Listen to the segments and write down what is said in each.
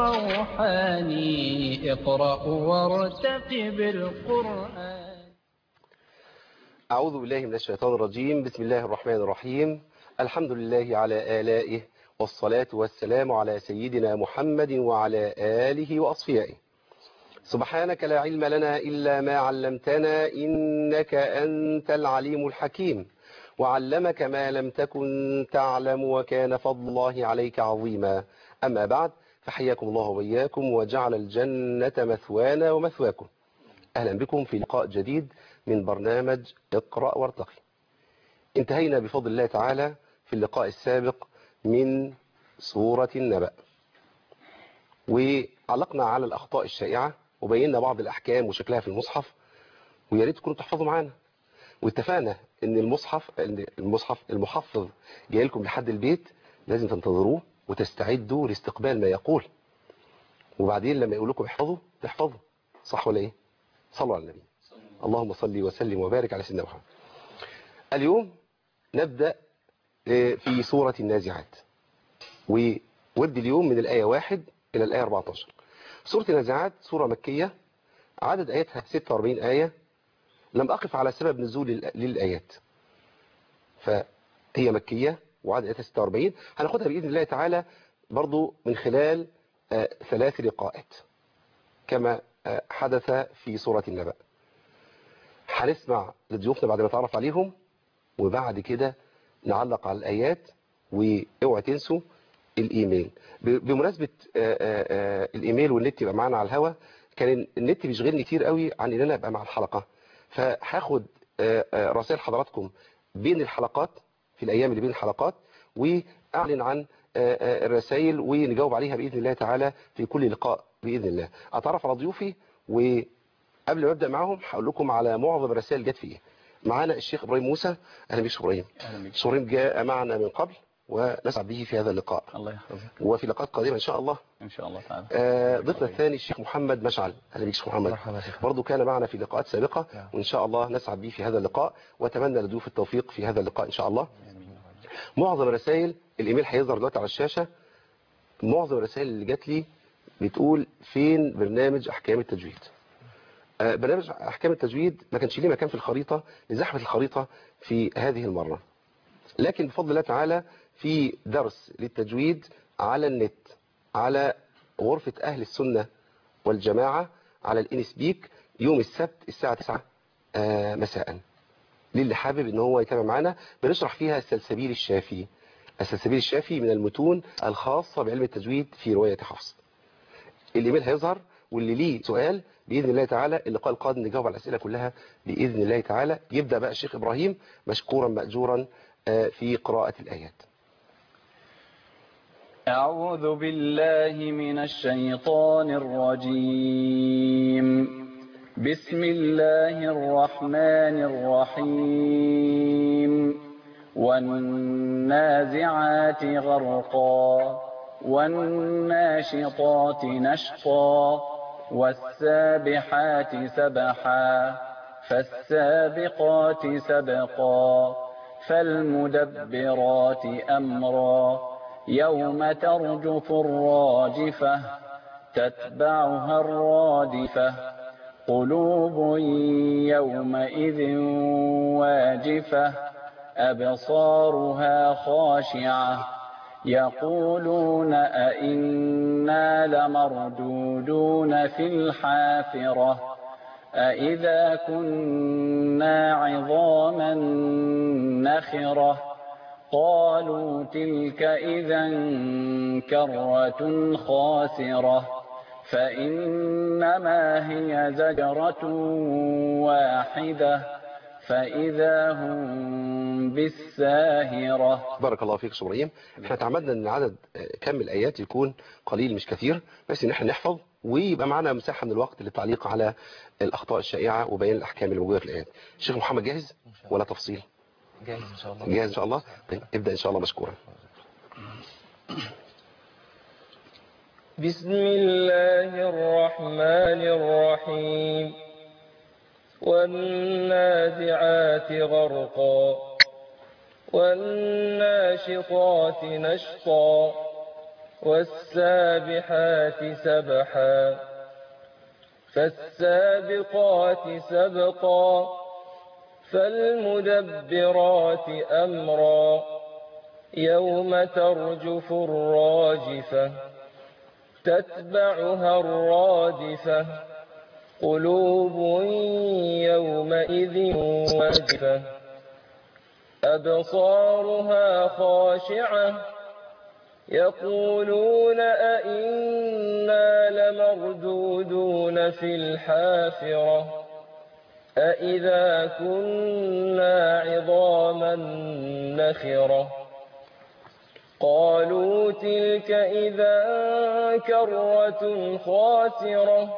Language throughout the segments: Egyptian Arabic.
الروحاني اقرأ وارتقب القرآن أعوذ بالله من الشيطان الرجيم بسم الله الرحمن الرحيم الحمد لله على آلائه والصلاة والسلام على سيدنا محمد وعلى آله وأصفيائه سبحانك لا علم لنا إلا ما علمتنا إنك أنت العليم الحكيم وعلمك ما لم تكن تعلم وكان فضل الله عليك عظيما أما بعد فحياكم الله وإياكم وجعل الجنة مثوانا ومثواكم أهلا بكم في لقاء جديد من برنامج اقرأ وارتقي انتهينا بفضل الله تعالى في اللقاء السابق من سورة النبأ وعلقنا على الأخطاء الشائعة وبينا بعض الأحكام وشكلها في المصحف ويا ريت تكونوا تحفظوا معانا واتفقنا ان المصحف ان المصحف المحفظ جاي لكم لحد البيت لازم تنتظروه وتستعدوا لاستقبال ما يقول وبعدين لما يقول لكم احفظوا تحفظوا صح ولا ايه صلوا على النبي اللهم صل وسلم وبارك على سيدنا محمد اليوم نبدأ في سورة النازعات وورد اليوم من الآية 1 إلى الآية 14 سورة النازعات سورة مكية عدد آياتها 46 آية لم أقف على سبب نزول للآيات فهي مكية وعدد آياتها 46 هناخدها بإذن الله تعالى برضو من خلال ثلاث لقاءات كما حدث في سورة النبأ هنسمع لضيوفنا بعد ما نتعرف عليهم وبعد كده نعلق على الآيات واوعى تنسوا الإيميل بمناسبة الإيميل والنت يبقى معانا على الهوا كان النت بيشغلني كتير قوي عن ان انا ابقى مع الحلقة فهاخد رسائل حضراتكم بين الحلقات في الأيام اللي بين الحلقات وأعلن عن الرسائل ونجاوب عليها بإذن الله تعالى في كل لقاء بإذن الله أتعرف على ضيوفي وقبل ما أبدأ معهم هقول لكم على معظم الرسائل جت فيه معانا الشيخ إبراهيم موسى أهلا بك إبراهيم الشيخ إبراهيم جاء معنا من قبل ونسعد به في هذا اللقاء الله يحفظك وفي لقاءات قادمة إن شاء الله إن شاء الله تعالى آه ضيفنا الثاني الشيخ محمد مشعل أهلا بك شيخ محمد برضه كان معنا في لقاءات سابقة وإن شاء الله نسعد به في هذا اللقاء وأتمنى لضيوف التوفيق في هذا اللقاء إن شاء الله معظم الرسائل الإيميل هيظهر دلوقتي على الشاشة معظم الرسائل اللي جات لي بتقول فين برنامج أحكام التجويد آه برنامج أحكام التجويد ما كانش ليه مكان في الخريطة لزحمة الخريطة في هذه المرة لكن بفضل الله تعالى في درس للتجويد على النت على غرفة أهل السنة والجماعة على الانسبيك يوم السبت الساعة 9 آه مساء للي حابب ان هو يتابع معنا بنشرح فيها السلسبيل الشافي السلسبيل الشافي من المتون الخاصة بعلم التجويد في رواية حفص الايميل هيظهر واللي ليه سؤال بإذن الله تعالى اللقاء القادم نجاوب على الأسئلة كلها بإذن الله تعالى يبدأ بقى الشيخ إبراهيم مشكورا مأجورا في قراءة الآيات أعوذ بالله من الشيطان الرجيم بسم الله الرحمن الرحيم والنازعات غرقا والناشطات نشطا والسابحات سبحا فالسابقات سبقا فالمدبرات أمرا يوم ترجف الراجفة تتبعها الرادفة قلوب يومئذ واجفة أبصارها خاشعة يقولون أئنا لمردودون في الحافرة أئذا كنا عظاما نخرة قالوا تلك إذا كرة خاسرة فإنما هي زجرة واحدة فإذا هم بالساهرة بارك الله فيك إبراهيم احنا تعمدنا ان عدد كم الآيات يكون قليل مش كثير بس ان احنا نحفظ ويبقى معنا مساحة من الوقت للتعليق على الأخطاء الشائعة وبيان الأحكام اللي موجودة في الآيات الشيخ محمد جاهز ولا تفصيل جاهز إن شاء الله جاهز إن شاء الله طيب ابدأ إن شاء الله مشكورا بسم الله الرحمن الرحيم والنازعات غرقا والناشطات نشطا والسابحات سبحا فالسابقات سبقا فالمدبرات أمرا يوم ترجف الراجفة تتبعها الرادفة قلوب يومئذ واجفة أبصارها خاشعة يقولون أئنا لمردودون في الحافرة أئذا كنا عظاما نخرة قالوا تلك إذا كرة خاسرة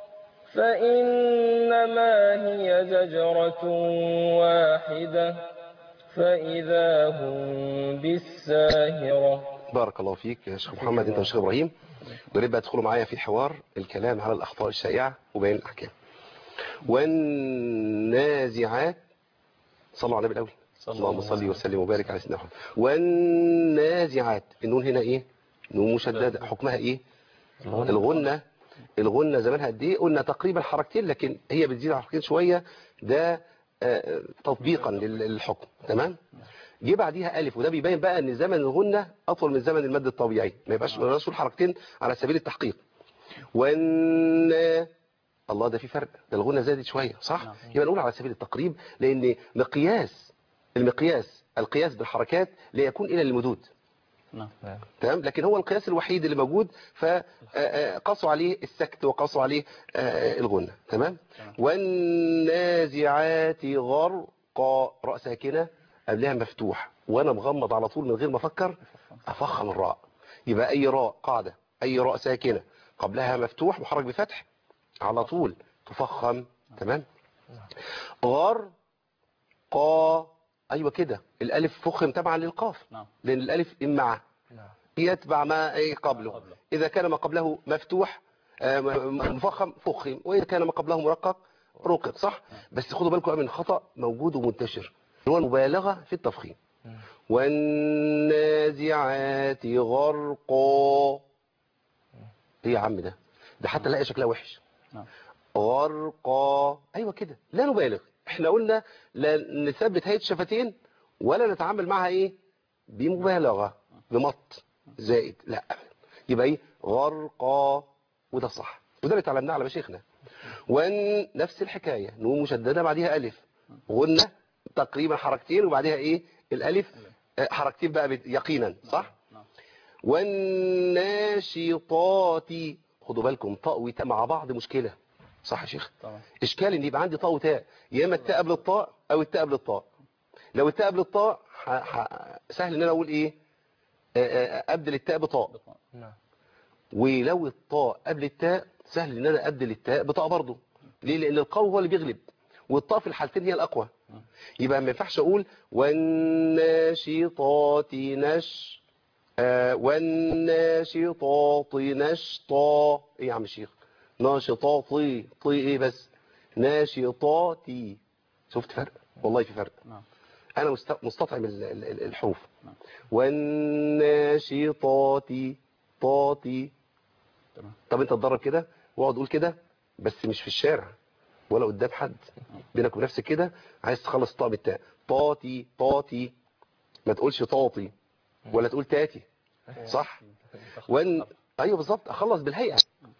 فإنما هي زجرة واحدة فإذا هم بالساهرة بارك الله فيك يا شيخ محمد انت والشيخ ابراهيم ونبقى بقى تدخلوا معايا في حوار الكلام على الاخطاء الشائعه وبيان الاحكام والنازعات صلوا على النبي الاول اللهم صل وسلم وبارك على سيدنا محمد والنازعات النون هنا ايه نون مشدده حكمها ايه الغنه الغنه زمانها قد ايه قلنا تقريبا حركتين لكن هي بتزيد على حركتين شويه ده آه، تطبيقا لل- للحكم تمام جه بعديها الف وده بيبين بقى ان زمن الغنه اطول من زمن المد الطبيعي ما يبقاش ما يبقاش حركتين على سبيل التحقيق وان الله ده في فرق ده الغنه زادت شويه صح يبقى نقول على سبيل التقريب لان مقياس المقياس القياس بالحركات لا يكون الى المدود نعم تمام لكن هو القياس الوحيد اللي موجود فقصوا عليه السكت وقصوا عليه آه، الغنة تمام والنازعات غرقا راء ساكنة قبلها مفتوح وانا مغمض على طول من غير ما افكر افخم الراء يبقى اي راء قاعدة اي راء ساكنة قبلها مفتوح محرك بفتح على طول تفخم تمام غر قا ايوه كده الالف فخم تبعا للقاف نعم. لان الالف مع يتبع ما ايه قبله قبله. اذا كان ما قبله مفتوح آه، م- مفخم فخم واذا كان ما قبله مرقق رقق صح بس خدوا بالكم من خطا موجود ومنتشر هو المبالغه في التفخيم والنازعات غرقا ايه يا عم ده ده حتى لاقي شكلها وحش نعم. غرقا ايوه كده لا نبالغ احنا قلنا لا نثبت هيئه الشفتين ولا نتعامل معها ايه بمبالغه بمط زائد لا أبداً. يبقى ايه غرقا وده صح وده اللي اتعلمناه على مشايخنا وان نفس الحكايه نون مشدده بعديها الف غنه تقريبا حركتين وبعديها ايه الالف آه، حركتين بقى بت- يقينا صح نعم. والناشطات خدوا بالكم طاء وتاء مع بعض مشكله صح يا شيخ طبعا اشكال ان يبقى عندي طاء وتاء يا اما التاء قبل الطاء او التاء قبل الطاء لو التاء قبل الطاء ح... ح... سهل ان انا اقول ايه آه، آه، ابدل التاء بطاء ولو الطاء قبل التاء سهل ان انا ابدل التاء بطاء برضه ليه لان القوي هو اللي بيغلب والطاء في الحالتين هي الاقوى يبقى ما ينفعش اقول والناشطات نش آه، والناشطات نشطا ايه يا عم الشيخ ناشطاتي طي ايه بس ناشطاتي شفت فرق والله في فرق نعم. انا مست- مستطعم ال- ال- ال- الحروف نعم. والناشطات طاطي تمام. طب انت تدرب كده واقعد قول كده بس مش في الشارع ولا قدام حد بينك وبين نفسك كده عايز تخلص الطاء بالتاء طاطي طاطي ما تقولش طاطي ولا تقول تاتي صح وان ايوه بالظبط اخلص بالهيئه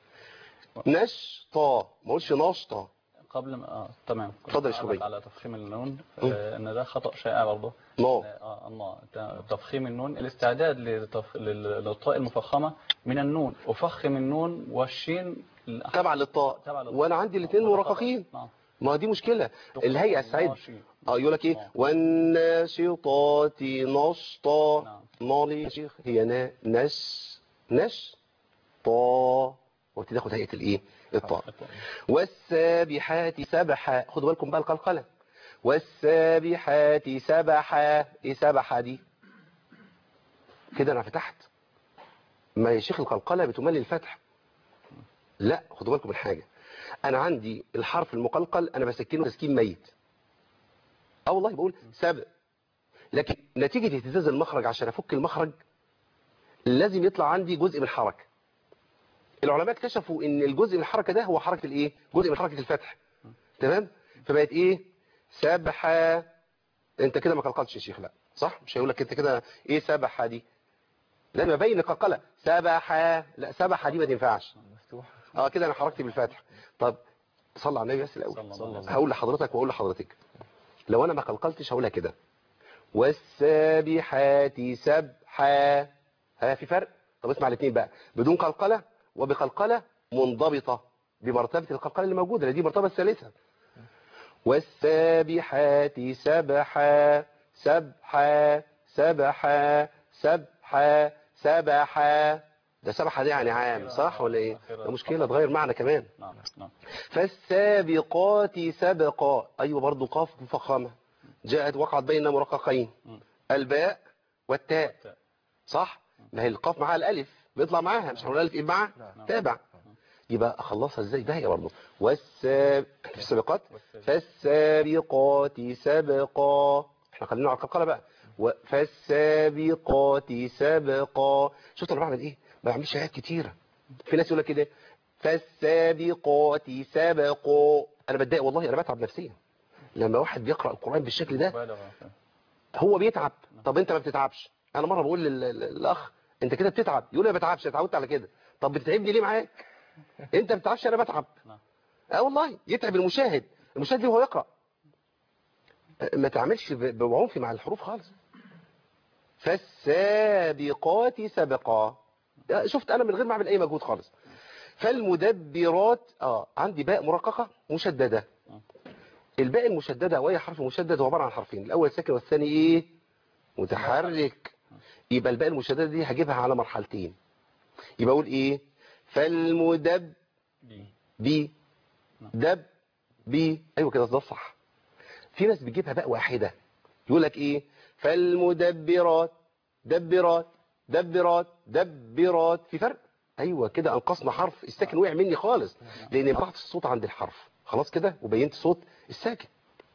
نشطا ما اقولش ناشطه قبل ما اه تمام كنت اتفضل يا أعلق شبيب. على تفخيم النون آه ان ده خطأ شائع برضه نو اه الله ت- تفخيم النون الاستعداد لتف... لل- للطاء المفخمة من النون أفخم النون والشين الأح- تبع للطاء تبع للطاء. وانا عندي الاثنين وده خطأ. مرققين نعم ما دي مشكله الهيئه السعيد ناشي. اه يقول لك ايه آه. والناشطات نشطا نعم. نالي يا شيخ هي نا نش نش طا وابتدي اخد هيئه الايه الطاء والسابحات سبحا خدوا بالكم بقى القلقله والسابحات سبحا ايه سبحا دي كده انا فتحت ما يا شيخ القلقله بتملي الفتح لا خدوا بالكم من حاجه انا عندي الحرف المقلقل انا بسكنه تسكين ميت اه والله بقول سبع لكن نتيجة اهتزاز المخرج عشان افك المخرج لازم يطلع عندي جزء من حركة العلماء اكتشفوا ان الجزء من الحركة ده هو حركة الايه جزء من حركة الفتح تمام فبقت ايه سبحة انت كده ما قلقلتش يا شيخ لا صح مش هيقول لك انت كده ايه سبحة دي لازم ابين قلقلة سبحة لا سبحة دي ما تنفعش مفتوح اه كده انا حركت بالفتح طب صلى على النبي بس صلى الاول الله عليه وسلم. هقول لحضرتك واقول لحضرتك لو انا ما قلقلتش هقولها كده والسابحات سبحا ها في فرق طب اسمع الاثنين بقى بدون قلقله وبقلقله منضبطه بمرتبه القلقله اللي موجوده دي المرتبه الثالثه والسابحات سبحا سبحا سبحا سبحا سبحا ده سبحا دي يعني عام صح ولا ايه ده مشكله تغير معنى كمان نعم نعم فالسابقات سبقا أيوة برضو قاف مفخمة جاءت وقعت بين مرققين الباء والتاء صح ما هي القاف معاها الألف بيطلع معاها مش هنقول ألف إيه معاها تابع يبقى أخلصها إزاي ده هي برضو والساب في السابقات فالسابقات سبقا احنا خلينا على القلقلة بقى و- فالسابقات سبقا شفت انا بعمل ايه ما بعملش حاجات كتيره في ناس يقول لك كده فالسابقات سبقوا انا بتضايق والله انا بتعب نفسيا لما واحد بيقرا القران بالشكل ده مبالغة هو بيتعب طب انت ما بتتعبش انا مره بقول لل- لل- للاخ انت كده بتتعب يقول لي ما بتعبش اتعودت على كده طب بتتعبني ليه معاك انت ما بتتعبش انا بتعب نعم. اه والله يتعب المشاهد المشاهد اللي هو يقرا ما تعملش ب- بعنف مع الحروف خالص فالسابقات سبقا شفت انا من غير ما اعمل اي مجهود خالص فالمدبرات اه عندي باء مرققه مشدده الباء المشدده وهي حرف مشدد هو عباره عن حرفين الاول ساكن والثاني ايه متحرك يبقى الباء المشدده دي هجيبها على مرحلتين يبقى اقول ايه فالمدب بي بي دب بي ايوه كده ده صح في ناس بتجيبها باء واحده يقول لك ايه فالمدبرات دبرات دبرات دبرات في فرق ايوه كده انقصنا حرف الساكن وقع مني خالص لان قطعت الصوت عند الحرف خلاص كده وبينت صوت الساكن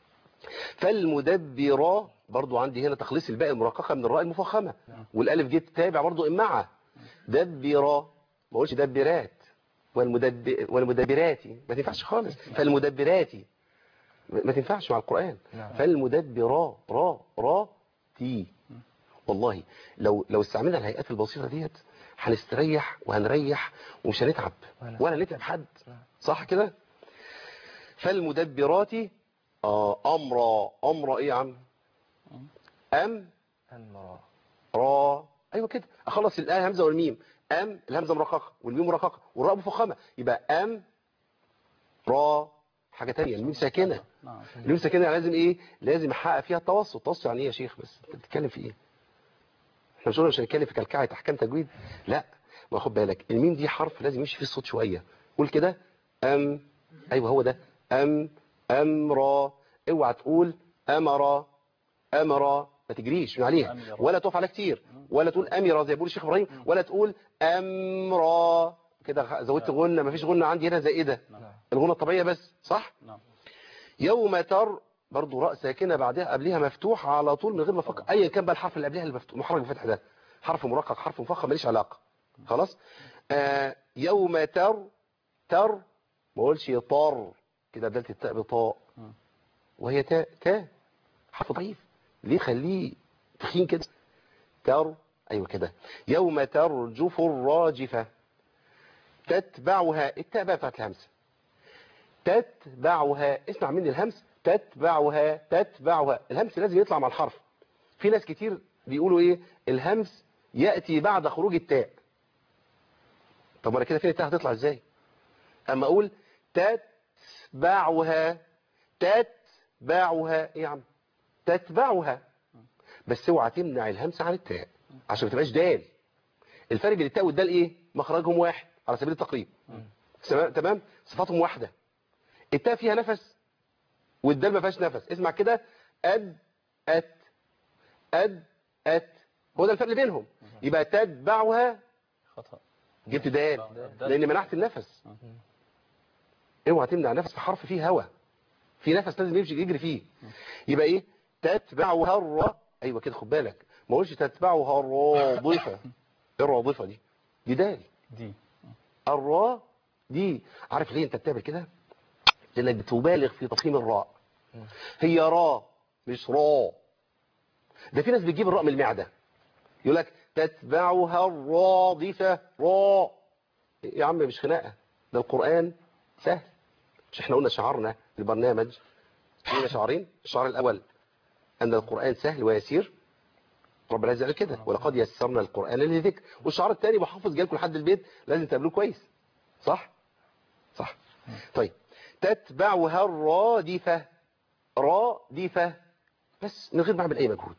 فالمدبرة برضو عندي هنا تخليص الباء المرققة من الراء المفخمة والالف جيت تابع برضو امعة دبرة ما اقولش دبرات والمدب... والمدبرات ما تنفعش خالص فالمدبرات ما تنفعش مع القرآن نعم. فالمدبرة را را تي والله لو لو استعملنا الهيئات البسيطة ديت هنستريح وهنريح ومش هنتعب ولا نتعب حد صح كده فالمدبرات آه أمرا أمرا إيه يا عم أم المرا را أيوة كده أخلص الآية همزة والميم أم الهمزة مرققة والميم مرققة والراء مفخمة يبقى أم را حاجة تانية الميم ساكنة نعم الميم ساكنة يعني لازم إيه لازم أحقق فيها التوسط التوسط يعني إيه يا شيخ بس أنت بتتكلم في إيه احنا مش قلنا مش هنتكلم في كلكعة أحكام تجويد لا ما خد بالك الميم دي حرف لازم يمشي فيه الصوت شوية قول كده أم أيوة هو ده أم أمرا اوعى تقول أمرا أمرا ما تجريش من عليها أمرا. ولا تقف عليها كتير ولا تقول أمرا زي ما بيقول الشيخ إبراهيم ولا تقول أمرا كده زودت غنة ما فيش غنة عندي هنا زائدة نعم الغنة الطبيعية بس صح نعم يوم تر برضو راء ساكنه بعدها قبلها مفتوح على طول من غير ما افكر ايا كان بقى الحرف اللي قبلها المفتوح محرك بالفتح ده حرف مرقق حرف مفخم ماليش علاقه خلاص آه يوم تر تر ما اقولش طر كده بدلت التاء بطاء مم. وهي تاء تاء حرف ضعيف ليه خليه تخين كده تر ايوه كده يوم ترجف الراجفه تتبعها التاء بقى بتاعت الهمزه تتبعها اسمع مني الهمس تتبعها تتبعها الهمس لازم يطلع مع الحرف في ناس كتير بيقولوا ايه الهمس يأتي بعد خروج التاء طب انا كده فين التاء هتطلع ازاي اما اقول تتبعها تتبعها ايه يا عم تتبعها بس اوعى تمنع الهمس عن التاء عشان ما تبقاش دال الفرق بين التاء والدال ايه مخرجهم واحد على سبيل التقريب تمام تمام صفاتهم واحده التاء فيها نفس والدال ما فيهاش نفس اسمع كده اد ات اد ات هو ده الفرق بينهم يبقى تتبعها خطأ جبت دال دال. لان منعت النفس اوعى تمنع نفس في حرف فيه هوا في نفس لازم يمشي يجري فيه يبقى ايه تتبعها الراء ايوه كده خد بالك ما اقولش تتبعها الرادفه الرادفة دي دي دال دي الراء دي عارف ليه انت بتعمل كده لانك بتبالغ في تفخيم الراء هي راء مش راء ده في ناس بتجيب الراء من المعدة يقول لك تتبعها الرادفة راء يا عم مش خناقة ده القرآن سهل مش احنا قلنا شعارنا في البرنامج لينا شعارين الشعار الأول أن القرآن سهل ويسير ربنا عز وجل كده ولقد يسرنا القرآن للذكر والشعار الثاني بحافظ جالكم لحد البيت لازم تقابلوه كويس صح صح طيب تتبعها الرادفة رادفة بس من غير ما اعمل اي مجهود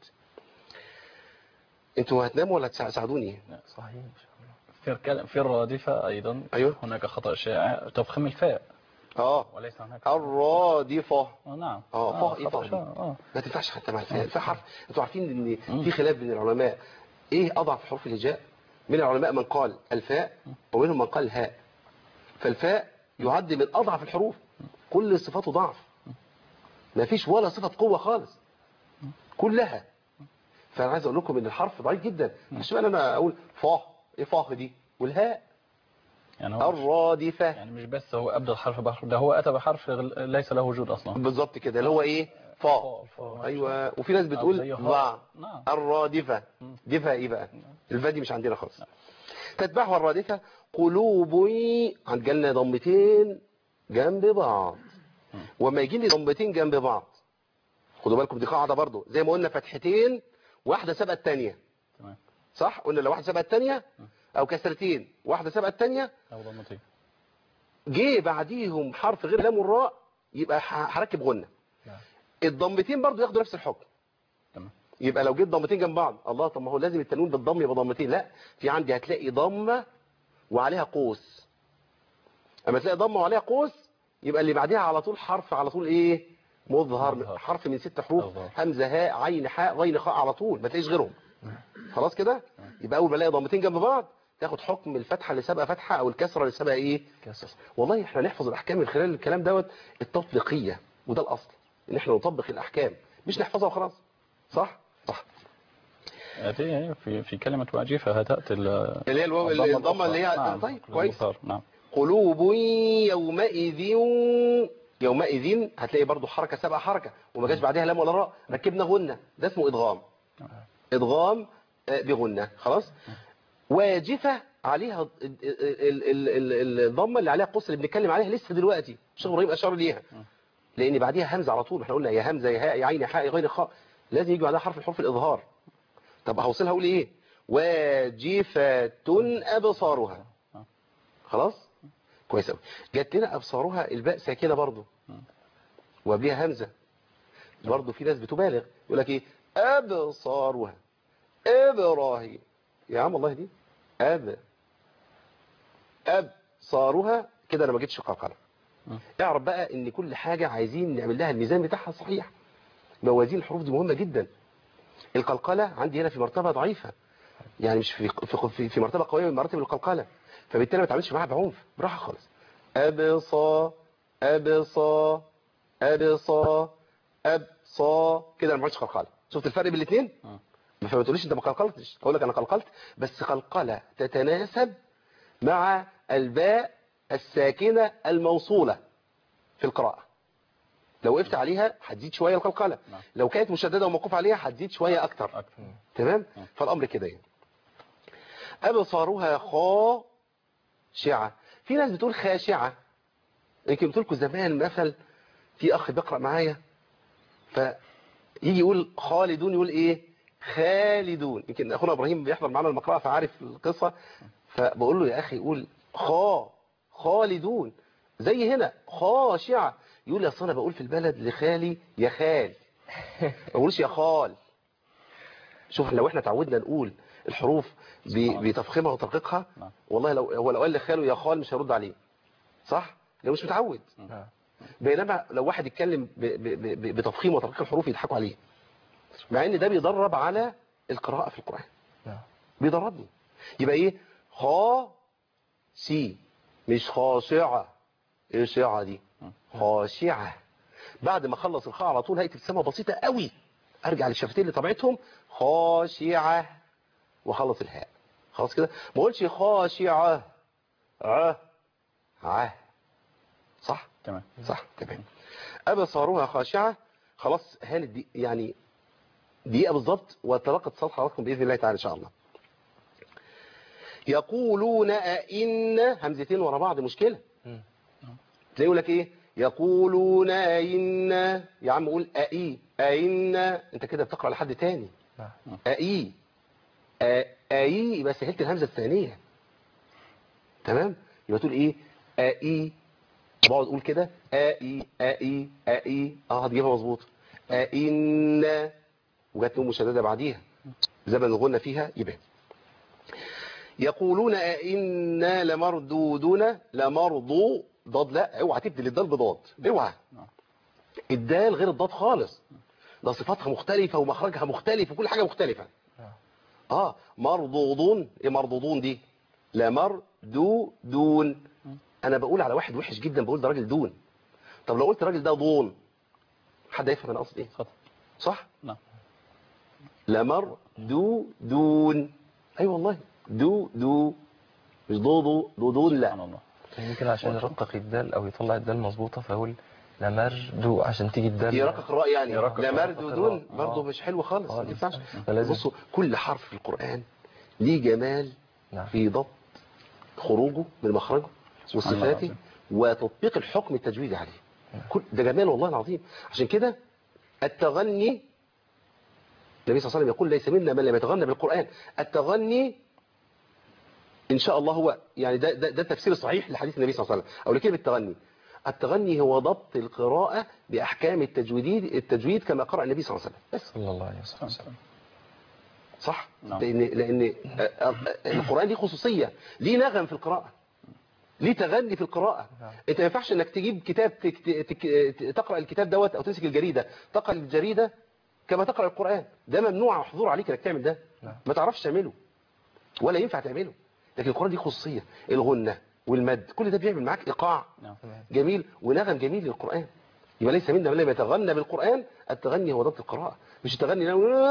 انتوا هتناموا ولا تساعدوني صحيح في الكلام في الرادفة أيضا أيوه. هناك خطأ شائع تفخيم الفاء اه وليس هناك الرادفة آه نعم اه فاء ايه خطأ فاء دي؟ شائع. آه. ما تنفعش حتى مع الفاء الفاء حرف انتوا عارفين ان في خلاف بين العلماء ايه اضعف حروف الهجاء من العلماء من قال الفاء ومنهم من قال الهاء فالفاء يعد من اضعف الحروف كل صفاته ضعف ما فيش ولا صفة قوة خالص كلها فانا عايز اقول لكم ان الحرف ضعيف جدا مش معنى انا اقول فا ايه فا دي والهاء يعني هو الرادفة يعني مش بس هو أبدل حرف بحرف ده هو أتى بحرف غل- ليس له وجود أصلا بالظبط كده اللي هو ايه فا فاء، فاء. ايوه وفي ناس بتقول زي هاء. ضع نعم. الرادفة دفة ايه بقى الفا دي مش عندنا خالص تتبعها الرادفة قلوب عند جالنا ضمتين جنب بعض وما يجي لي ضمتين جنب بعض خدوا بالكم دي قاعدة برضو زي ما قلنا فتحتين واحدة سبقت الثانيه تمام صح قلنا لو واحدة سبقت الثانيه او كسرتين واحدة سبقت الثانيه أو ضمتين جه بعديهم حرف غير لام والراء يبقى ح- هركب غنة نعم. الضمتين برضو ياخدوا نفس الحكم تمام يبقى لو جيت ضمتين جنب بعض الله طب ما هو لازم التنوين بالضم يبقى ضمتين لا في عندي هتلاقي ضمه وعليها قوس اما تلاقي ضمه وعليها قوس يبقى اللي بعديها على طول حرف على طول ايه مظهر مظهر. حرف من ست حروف مظهر. همزه هاء عين حاء غين خاء على طول ما تلاقيش غيرهم خلاص كده يبقى اول ما الاقي ضمتين جنب بعض تاخد حكم الفتحه اللي سابقه فتحه او الكسره اللي سابقه ايه كسر والله احنا نحفظ الاحكام من خلال الكلام دوت التطبيقيه وده الاصل ان احنا نطبق الاحكام مش نحفظها وخلاص صح صح هذه في في كلمة واجفة هتأتي ال- اللي هي الواو الضمة الضمه اللي هي الأخرى. نعم. طيب كويس المظهر. نعم قلوب يومئذ يومئذ هتلاقي برضو حركه سابقه حركه وما جاش بعدها لام ولا راء ركبنا غنه ده اسمه ادغام ادغام آه، بغنه خلاص واجفه عليها ال- ال- ال- ال- الضمه اللي عليها قصر اللي بنتكلم عليها لسه دلوقتي الشيخ ابراهيم اشار ليها لان بعديها همزه على طول احنا قلنا يا همزه يا هاء يا عين يا حاء يا غين خاء لازم يجي بعدها حرف الحروف الاظهار طب هوصلها اقول ايه واجفه ابصارها خلاص كويس قوي جت لنا ابصارها الباء ساكنه برضو وقبلها همزه برضو في ناس بتبالغ يقول لك ايه ابصارها ابراهيم يا عم الله دي اب ابصارها كده انا ما جيتش قلقله اعرف بقى ان كل حاجه عايزين نعمل لها الميزان بتاعها صحيح موازين الحروف دي مهمه جدا القلقله عندي هنا في مرتبه ضعيفه يعني مش في في في, في مرتبه قويه من مراتب القلقله فبالتالي ما تعملش معاها بعنف براحه خالص ابصا ابصا ابصا ابصا كده انا ما عملتش قلقله شفت الفرق بين الاثنين فما تقوليش انت ما قلقلتش اقول لك انا قلقلت بس قلقله تتناسب مع الباء الساكنه الموصوله في القراءه لو وقفت عليها هتزيد شويه القلقله نعم. لو كانت مشدده وموقوف عليها هتزيد شويه اكتر أكثر تمام فالامر كده يعني ابصارها خاشعه في ناس بتقول خاشعه يمكن قلت لكم زمان مثل في اخ بيقرا معايا فيجي يقول خالدون يقول ايه خالدون يمكن اخونا ابراهيم بيحضر معانا المقرأة فعارف القصه فبقول له يا اخي قول خا خالدون زي هنا خاشعه يقول لي اصل انا بقول في البلد لخالي يا خال ما بقولش يا خال شوف لو احنا تعودنا نقول الحروف ب- بتفخيمها وترقيقها نعم. والله لو هو لو قال لخاله يا خال مش هيرد عليه صح لو مش متعود بينما لو واحد يتكلم ب- ب- ب- بتفخيم وترقيق الحروف يضحكوا عليه مع ان ده بيدرب على القراءة في القرآن بيدربني يبقى ايه خا سي مش خاشعة ايه شعة دي خاشعة بعد ما اخلص الخاء على طول هيئة ابتسامة بسيطة قوي ارجع للشفتين اللي طبيعتهم خاشعة واخلص الهاء خلاص كده ما اقولش خاشعة ع ع صح تمام صح تمام أبصارها خاشعة خلاص هانت دي يعني دقيقة بالظبط وتلقت صوت حضراتكم بإذن الله تعالى إن شاء الله يقولون أئن همزتين ورا بعض مشكلة مم. تلاقي يقول لك إيه يقولون أئن يا عم قول أئي أئن أنت كده بتقرأ لحد تاني نعم. أئي أ- أئي يبقى سهلت الهمزة الثانية تمام يبقى تقول إيه أئي بقعد اقول كده أئي أئي أئي اه هتجيبها مظبوط أئن وجات نون مشددة بعديها زمن الغنة فيها يبان يقولون أئنا لمردودون لمرضو ضاد لا اوعى تبدل الدال بضاد اوعى الدال غير الضاد خالص ده صفاتها مختلفة ومخرجها مختلف وكل حاجة مختلفة اه مرضوضون ايه مرضوضون دي لمردودون انا بقول على واحد وحش جدا بقول ده راجل دون طب لو قلت الراجل ده ضون حد يفهم انا قصدي ايه اتفضل صح نعم لمر دو دون اي والله دو دو مش دو دو دو دون سبحان لا الله يمكن عشان يرقق الدال او يطلع الدال مظبوطه فاقول لمردو عشان تيجي الدال يرقق الراء يعني يرقق لمر الراء. دو دون آه. برضه مش حلو خالص ما خالص. ينفعش فلازم- بصوا كل حرف في القرآن ليه جمال نعم في ضبط خروجه من مخرجه سبحان الله وصفاته العظيم. وتطبيق الحكم التجويدي عليه كل ده جمال والله العظيم عشان كده التغني النبي صلى الله عليه وسلم يقول ليس منا من لم يتغنى بالقرآن التغني إن شاء الله هو يعني ده, ده, ده التفسير الصحيح لحديث النبي صلى الله عليه وسلم أو لكلمة التغني التغني هو ضبط القراءة بأحكام التجويد التجويد كما قرأ النبي صلى الله عليه وسلم بس صلى الله عليه وسلم صح نعم. لأن لأن القرآن ليه خصوصية ليه نغم في القراءة ليه تغني في القراءة نعم. انت ما ينفعش انك تجيب كتاب تك... تك... تقرأ الكتاب دوت او تمسك الجريدة تقرأ الجريدة كما تقرأ القرآن ده ممنوع ومحظور عليك انك تعمل ده نعم. ما تعرفش تعمله ولا ينفع تعمله لكن القرآن دي خصوصية الغنة والمد كل ده بيعمل معاك ايقاع نعم جميل ونغم جميل للقرآن يبقى ليس منا من لم يتغنى بالقرآن التغني هو ضبط القراءة مش التغني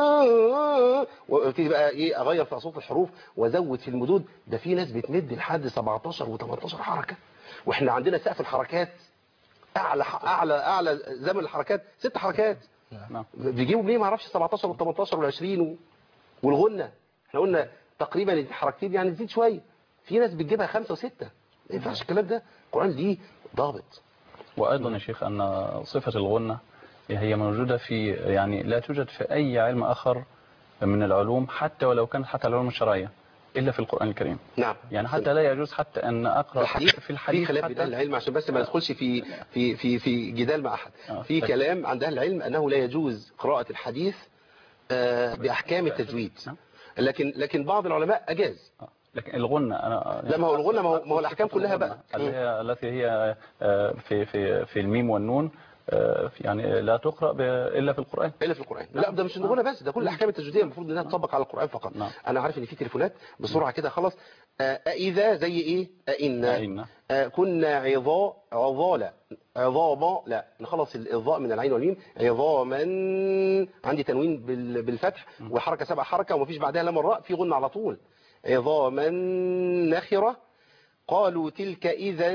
لا- وابتدي بقى ايه اغير في اصوات الحروف وازود في المدود ده في ناس بتمد لحد 17 و18 حركة واحنا عندنا سقف الحركات اعلى اعلى اعلى زمن الحركات ست حركات نعم بيجيبوا منين ما اعرفش 17 وال18 وال20 والغنة احنا قلنا تقريبا الحركتين يعني تزيد شويه في ناس بتجيبها خمسة وستة ما ينفعش الكلام ده القرآن ليه ضابط وأيضا يا شيخ أن صفة الغنة هي موجودة في يعني لا توجد في أي علم آخر من العلوم حتى ولو كانت حتى العلوم الشرعية إلا في القرآن الكريم نعم يعني حتى لا يجوز حتى أن في أقرأ الحديث في الحديث في خلاف بين اهل حتى العلم عشان بس ما ندخلش في في في في جدال مع احد آه، في طيب. كلام عند اهل العلم انه لا يجوز قراءة الحديث آه، باحكام التجويد نعم. لكن لكن بعض العلماء اجاز آه. لكن الغنة أنا لا ما هو الغنة ما هو, ما هو الاحكام كلها بقى اللي هي التي هي آه، في في في الميم والنون آه، في- يعني لا تقرأ ب- إلا في القرآن الا في القرآن لا ده مش الغنى بس ده كل الاحكام التجويديه المفروض انها تطبق على القرآن فقط نعم. انا عارف ان في تليفونات بسرعه كده خلاص آه، اذا زي ايه ائن أئن. آه، كنا عظا عظالا عظاما لا نخلص الاضاء من العين والميم عظاما عندي تنوين بال- بالفتح وحركه سبع حركه ومفيش بعدها لام الراء في غنى على طول عظاما نخره قالوا تلك اذا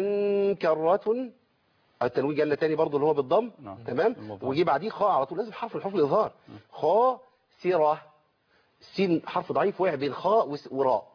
كره التنوين جالنا تاني برضو اللي هو بالضم نعم. تمام المضاف. ويجي بعديه خاء على طول لازم حرف من حروف الاظهار خاسره سين حرف ضعيف واقع بين خاء وس- وراء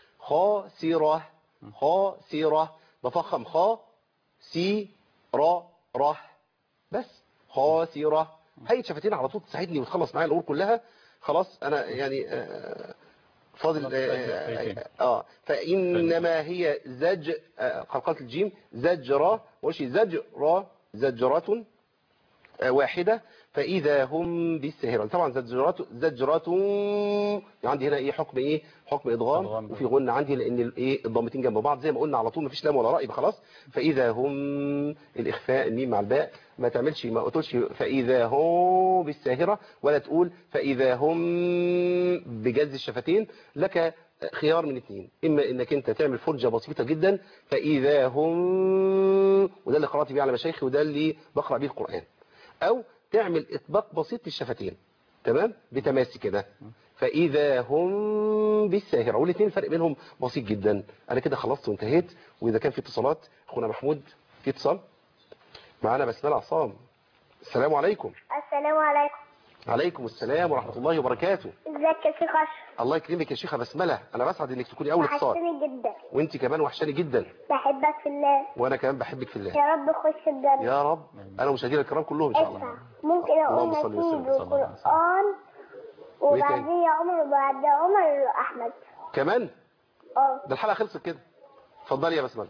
خاسره خاسره بفخم خا سي را ره بس خاسره هي شفتين على طول تساعدني وتخلص معايا الامور كلها خلاص انا يعني آه، فاضل آه, اه فانما هي زج آه، قلقله الجيم زجره وشي زجرة زجرة آه، واحدة فإذا هم بالساهرة طبعا زجرة زجرة عندي هنا ايه حكم ايه حكم ادغام إدغام. وفي غنى عندي لان الايه الضمتين جنب بعض زي ما قلنا على طول مفيش لام ولا راء يبقى خلاص فإذا هم الاخفاء الميم مع الباء ما تعملش ما قلتش فإذا هم بالساهرة ولا تقول فإذا هم بجز الشفتين لك خيار من اثنين اما انك انت تعمل فرجة بسيطة جدا فاذا هم وده اللي قرأت بيه على مشايخي وده اللي بقرأ بيه القرآن او تعمل اطباق بسيط للشفتين تمام بتماسي كده فإذا هم بالساهرة والاثنين الفرق بينهم بسيط جدا أنا كده خلصت وانتهيت وإذا كان في اتصالات أخونا محمود في اتصال معانا بسمة عصام السلام عليكم السلام عليكم عليكم السلام ورحمة الله وبركاته ازيك يا شيخ اشرف الله يكرمك يا شيخة بسملة أنا بسعد إنك تكوني أول اتصال وحشتني جدا وانت كمان وحشاني جدا بحبك في الله وأنا كمان بحبك في الله يا رب خش الجنة يا رب أنا ومشاهدينا الكرام كلهم إن شاء اسمع الله ممكن اقول اللهم صل وسلم نسيب صلى الله عليه وسلم. القرآن وإيه تاني؟ وبعديه عمر وبعد عمر احمد كمان اه ده الحلقة خلصت كده اتفضلي يا بسملة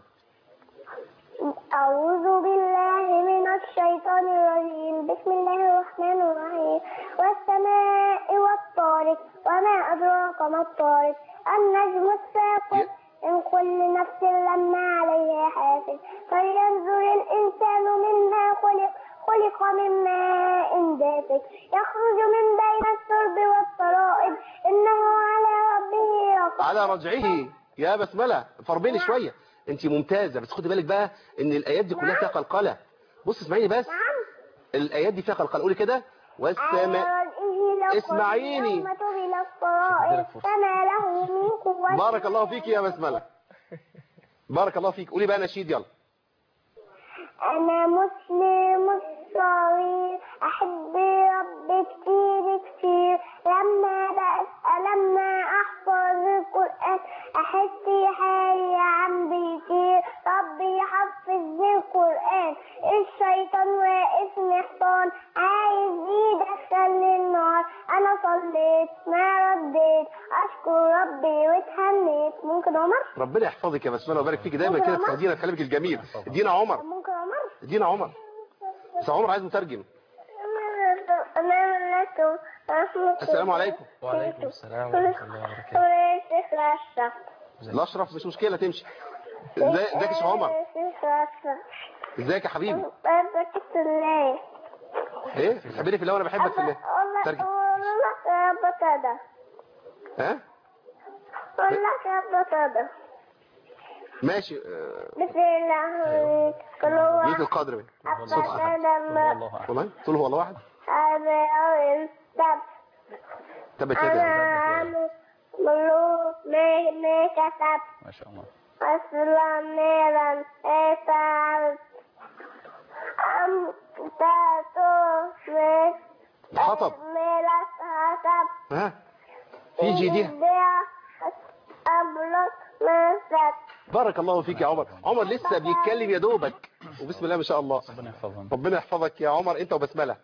أعوذ بالله من الشيطان الرجيم بسم الله الرحمن الرحيم والسماء والطارق وما أدراك ما الطارق النجم الثاقب إن كل نفس لما عليها حافظ فلينظر الإنسان مما خلق خلق من ماء دافق يخرج من بين الترب والترائب إنه على ربه لقادر على رجعه يا بسملة فربيني شوية انت ممتازة بس خدي بالك بقى ان الايات دي كلها فيها قلقلة بص اسمعيني بس الايات دي فيها قلقلة قولي كده والسماء اسمعيني. يوم تبلى السرائر فما له من قوة بارك الله فيك يا بسملة بارك الله فيك قولي بقى نشيد يلا أنا مسلم الصغير أحب ربي كتير كتير لما بس لما أحفظ القرآن أحس حالي عم بيطير ربي يحفظني القرآن الشيطان واقف محصان عايز يدخلني النار أنا صليت ما رديت أشكر ربي واتهنيت ممكن عمر؟ ربنا يحفظك يا بسملة ويبارك فيك دايما كده تسعدينا بكلامك الجميل ادينا عمر ممكن عمر؟ ادينا عمر بس عمر عايز مترجم السلام عليكم وعليكم السلام ورحمة الله وبركاته الاشرف مش مشكلة تمشي ازاي- ازيك يا شيخ عمر ازيك يا حبيبي ايه بتحبني في الله وانا بحبك في الله ترجم ها ماشي آه، بسم الله كل هو ليك القدر من صوت أحد. الله أحد والله قول هو الله واحد تبت يدي أنا ملوك ما كتب ما شاء الله أصلا نيرا إيسان أم تاتو حطب ميلا حسب ها في جيديها أبلغ مسك بارك الله فيك يا عمر عمر لسه بيتكلم يا دوبك وبسم الله ما شاء الله ربنا يحفظهم ربنا يحفظك يا عمر انت وبسمله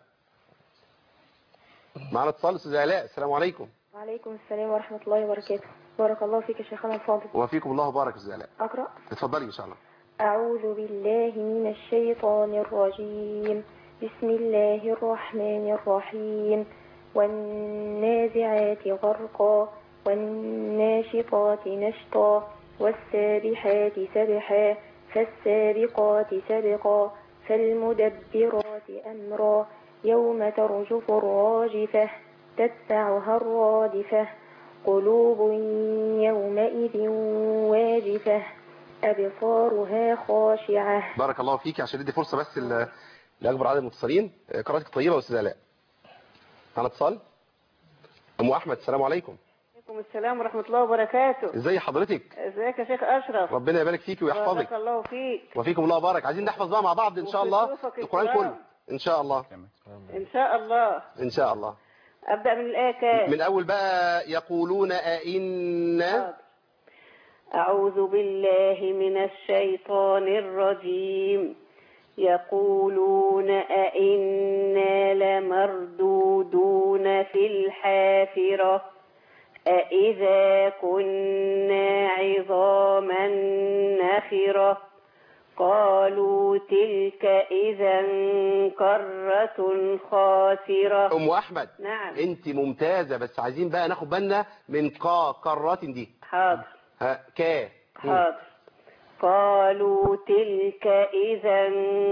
معنا اتصال استاذ علاء السلام عليكم وعليكم السلام ورحمة الله وبركاته بارك الله فيك يا شيخنا الفاضل وفيكم الله بارك استاذ علاء أقرأ اتفضلي ان شاء الله أعوذ بالله من الشيطان الرجيم بسم الله الرحمن الرحيم والنازعات غرقا والناشطات نشطا والسابحات سبحا فالسابقات سبقا فالمدبرات أمرا يوم ترجف الراجفة تتبعها الرادفة قلوب يومئذ واجفة أبصارها خاشعة بارك الله فيك عشان ندي فرصه بس ل- لاكبر عدد المتصلين آه، قراءتك طيبه يا استاذ علاء معنا اتصال ام احمد السلام عليكم عليكم السلام ورحمة الله وبركاته ازي حضرتك ازيك يا شيخ أشرف ربنا يبارك فيك بارك ويحفظك الله فيك وفيكم الله بارك عايزين نحفظ بقى مع بعض ان شاء وفي الله ضيوفك القران الكرام. كله ان شاء الله إن شاء الله ان شاء الله أبدأ من الآية كام من اول بقى يقولون أئنا أعوذ بالله من الشيطان الرجيم يقولون أئنا لمردودون في الحافرة أئذا كنا عظاما نخرة قالوا تلك إذا كرة خاسرة ام احمد نعم انت ممتازه بس عايزين بقى ناخد بالنا من قا قارات دي حاضر ها كا حاضر قالوا تلك إذا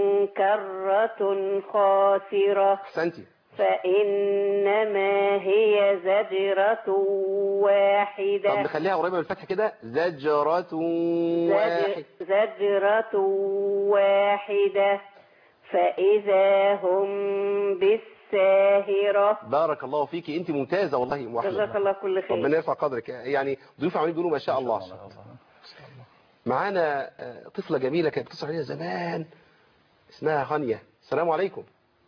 كرة خاسرة احسنتي فإنما هي زجرة واحدة طب نخليها قريبه من الفتح كده زجرة واحد زج- زجرة واحدة فإذا هم بالساهرة بارك الله فيكي انت ممتازة والله يا ام جزاك احمد الله كل خير ربنا يرفع قدرك يعني ضيوف عمالين بيقولوا ما شاء الله معانا آه، طفلة جميلة كانت بتصل علينا زمان اسمها هانيا السلام عليكم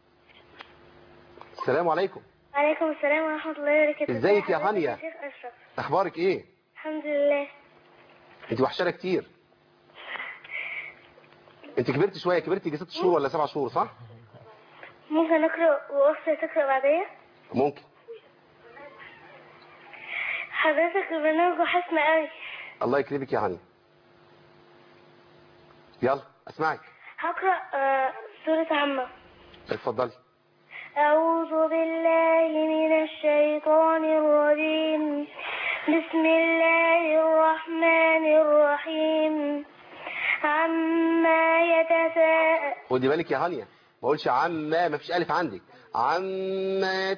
السلام عليكم وعليكم السلام ورحمة الله وبركاته ازيك يا حضرتك هانيا؟ شيخ أشرف اخبارك ايه الحمد لله انت وحشانة كتير انت كبرت شوية كبرت يجي ست شهور ولا سبع شهور صح ممكن أقرأ وأختي تقرأ بعديا ممكن حضرتك البرنامج وحشنا قوي الله يكرمك يا هانيا يلا اسمعك هقرأ آه، سورة عامة اتفضلي أعوذ بالله من الشيطان الرجيم بسم الله الرحمن الرحيم عما يتساءل خدي بالك يا هانيا ما اقولش عما ما فيش الف عندك عما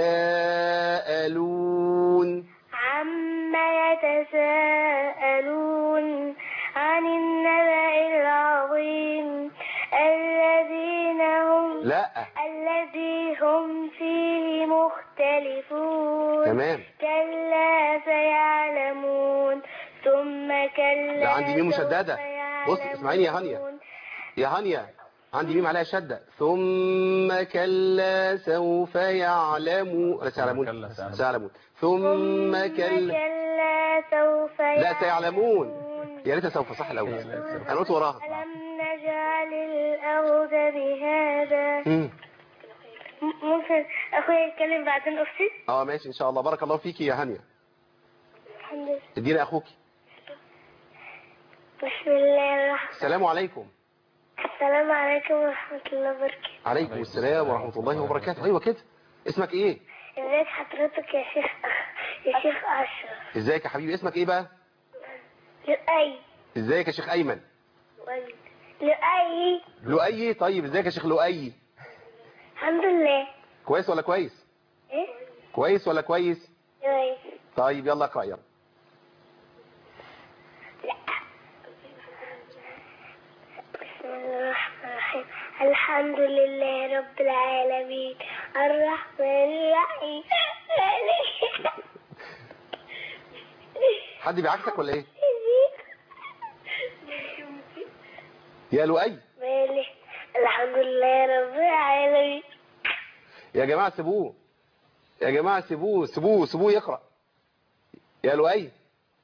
تساءلون عما يتساءلون عن النبأ العظيم الذين هم لا الذي هم فيه مختلفون تمام كلا سيعلمون ثم كلا لا، عندي ميم مشددة. سوف بص، اسمعيني يا هانيا. يعلمون. يا هانيا عندي ميم عليها شدة ثم كلا سوف يعلمون لا سيعلمون كلا سيعلمون. سيعلمون ثم كلا كلا سوف لا سيعلمون يا ريت سوف صح الاول انا قلت وراها ألم نجعل الأرض بهذا مم. م- ممكن أخويا يتكلم بعدين أختي اه ماشي ان شاء الله بارك الله فيكي يا هانيا الحمد لله ادينا اخوكي بسم الله الرحمن السلام عليكم السلام عليكم ورحمة الله وبركاته عليكم السلام ورحمة الله وبركاته ايوه كده اسمك ايه ازيك حضرتك يا شيخ يا شيخ أشرف ازيك يا حبيبي اسمك ايه بقى لؤي ازيك يا شيخ ايمن لؤي لؤي طيب ازيك يا شيخ لؤي الحمد لله كويس ولا كويس ايه كويس ولا كويس لؤي طيب يلا اقرا يلا بسم الله الرحمن الرحيم الحمد لله رب العالمين الرحمن الرحيم حد بيعكسك ولا ايه يا لؤي مالي الحمد لله رب العالمين يا جماعة سيبوه يا جماعة سيبوه سيبوه سيبوه يقرأ يا لؤي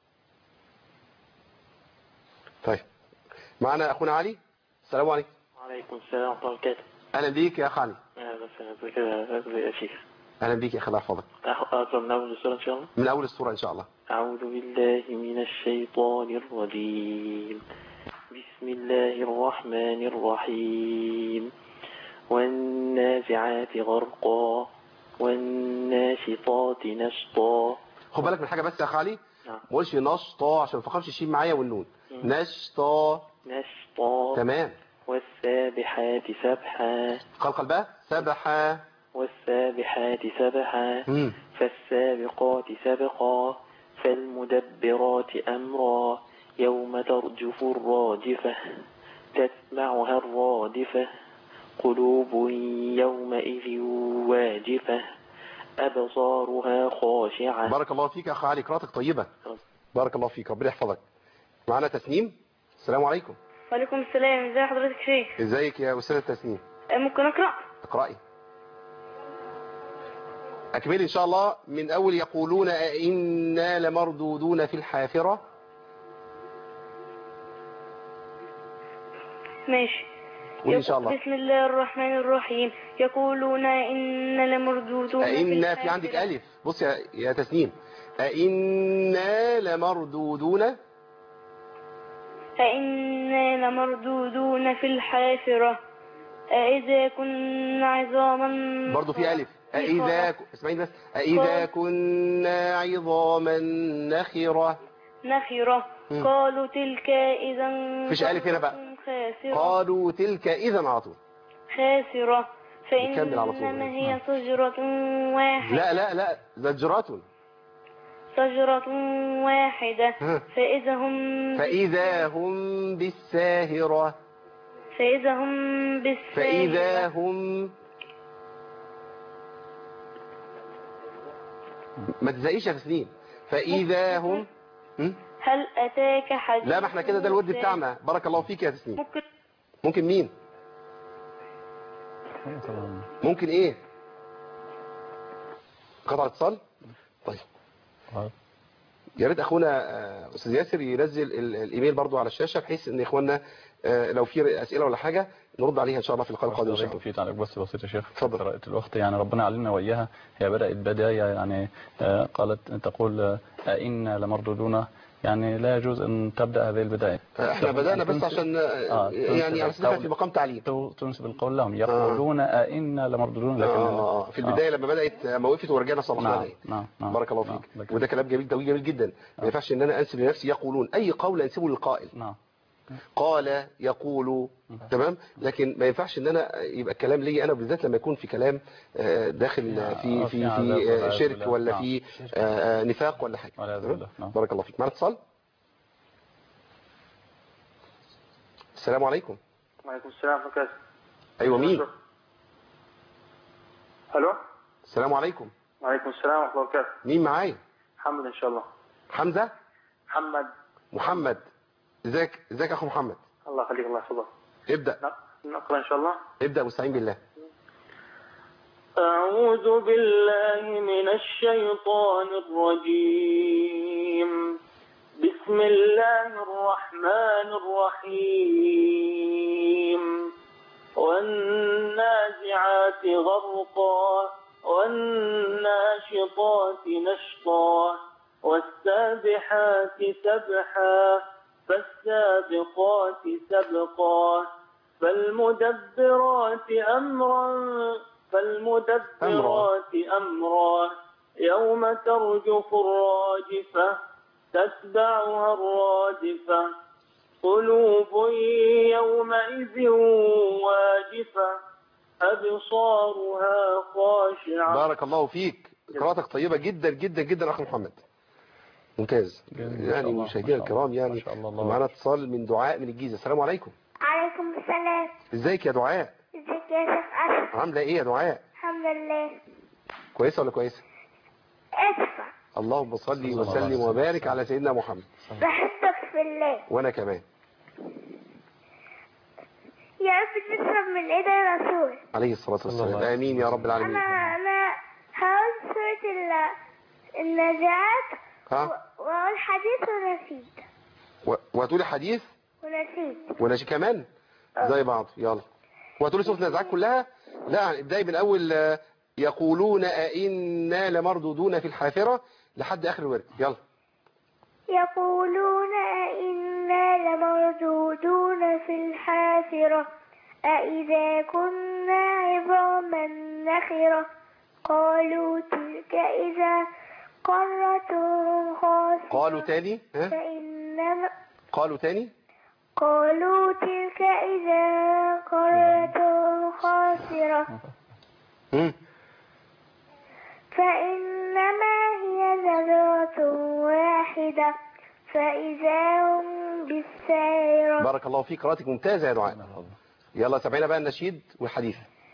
طيب معنا اخونا علي السلام عليكم وعليكم السلام ورحمة الله وبركاته اهلا بيك يا اخ علي أهلا وسهلا بك يا يا شيخ اهلا بيك يا اخي الله يحفظك أخ- أقرأ من أول السورة إن شاء الله من اول السورة ان شاء الله أعوذ بالله من الشيطان الرجيم بسم الله الرحمن الرحيم والنازعات غرقا والناشطات نشطا خد بالك من حاجة بس يا اخ علي نعم. ما اقولش نشطة عشان ما تفخمش الشين معايا والنون نشطة نشطا تمام والسابحات سبحا قلقل بقى سبحة والسابحات سبحا مم. فالسابقات سبقا فالمدبرات أمرا يوم ترجف الراجفة تسمعها الرادفة قلوب يومئذ واجفة أبصارها خاشعة بارك الله فيك يا اخ علي قراءتك طيبة بارك الله فيك ربنا يحفظك معنا تسنيم السلام عليكم وعليكم السلام ازي حضرتك شيخ ازيك يا استاذة تسنيم ممكن اقرا اقرأي أكمل إن شاء الله من أول يقولون أئنا لمردودون في الحافرة ماشي قول إن شاء الله بسم الله الرحمن الرحيم يقولون إن لمردودون أئنا في عندك الحافرة. ألف بص يا, يا تسنيم أئنا لمردودون أئنا لمردودون في الحافرة أإذا كنا عظاما برضو في ألف أإذا نخرة. ك- اسمعين بس أإذا كنا عظاما نخرة نخرة مم. قالوا تلك إذا مفيش ألف هنا بقى. خاسرة قالوا تلك إذا على طول خاسرة نكمل على طول. فإنما هي شجرة واحدة لا لا لا زجرات شجرة واحدة ها. فإذا هم فإذا هم بالساهرة فإذا هم بالساهرة فإذا هم ما تزهقيش يا تسنيم فاذا هم م? هل أتاك حديث لا ما احنا كده ده الورد موسى؟ بتاعنا بارك الله فيك يا تسنيم ممكن ممكن مين ممكن ايه قطع اتصال طيب يا ريت اخونا آه، استاذ ياسر ينزل ال- الايميل برضو على الشاشه بحيث ان اخواننا آه، لو في اسئله ولا حاجه نرد عليها ان شاء الله في اللقاء القادم ان شاء الله في تعليق بس بسيط يا شيخ اتفضل. قراءة الوقت يعني ربنا علمنا وإياها هي بدأت بداية يعني آه، قالت تقول آه، أئنا لمردودون يعني لا يجوز أن تبدأ هذه البداية احنا بدانا بس تنسب- عشان آه، آه، يعني على تنسب اساس في القول- مقام تعليم تو- تنسب القول لهم يقولون أئنا لمردودون لكن آه، آه، في البدايه لما بدات آه، ما وقفت ورجعنا صلحنا نعم عليه نعم نعم بارك الله نعم، فيك لكن- وده كلام جميل جميل جميل جدا ما ينفعش ان انا انسب لنفسي يقولون اي قول انسبه للقائل نعم قال يقول تمام لكن ما ينفعش ان انا يبقى الكلام لي انا بالذات لما يكون في كلام آه، داخل آه، في في في عذاب في والعياذ آه، شرك بالله. ولا نعم. في آه، آه، نفاق ولا حاجه والعياذ تمام؟ بالله. نعم. بارك الله فيك معنا اتصال السلام عليكم وعليكم السلام ورحمة الله وبركاته. ايوه مين ألو السلام عليكم وعليكم السلام ورحمة الله وبركاته مين معايا محمد إن شاء الله حمزه محمد محمد ازيك ازيك يا اخو محمد الله يخليك الله يحفظك ابدا ن- نقرأ إن شاء الله ابدا واستعين بالله أعوذ بالله من الشيطان الرجيم بسم الله الرحمن الرحيم والنازعات غرقا والناشطات نشطا والسابحات سبحا فالسابقات سبقا فالمدبرات أمرا فالمدبرات أمرا يوم ترجف الراجفة تتبعها الرادفة قلوب يومئذ واجفة أبصارها خاشعة بارك الله فيك قراءتك طيبة جدا جدا جدا يا أخي محمد ممتاز يعني مشاهدينا الكرام يعني معنا اتصال من دعاء من الجيزة السلام عليكم عليكم السلام ازيك يا دعاء ازيك يا شيخ أشرف عاملة ايه يا دعاء الحمد لله كويسة ولا كويسة اسفة اللهم صل الله عليه وسلم وسلم. وبارك على سيدنا محمد بحبك في الله وانا كمان يا رب تشرب من ايد الرسول عليه الصلاة والسلام امين يا رب العالمين انا انا هقول سورة ال- النازعات ها واقول حديث ونسيت و- وهتقولي حديث ونسيت وناشي كمان زي بعض يلا وهتقولي سورة النازعات كلها لا ابدأي من اول آه، يقولون أئنا لمردودون في الحافرة لحد اخر الورد يلا يقولون أئنا لمردودون في الحافرة أئذا كنا عظاما نخرة قالوا تلك إذا قرة خاسرة قالوا تاني ها فإنما قالوا تاني قالوا تلك إذا قرة خاسرة مم. فإنما هي زجرة واحدة فإذا هم بالسائرة بارك الله فيك قراءتك ممتازة يا دعاء يلا سمعنا بقى النشيد والحديث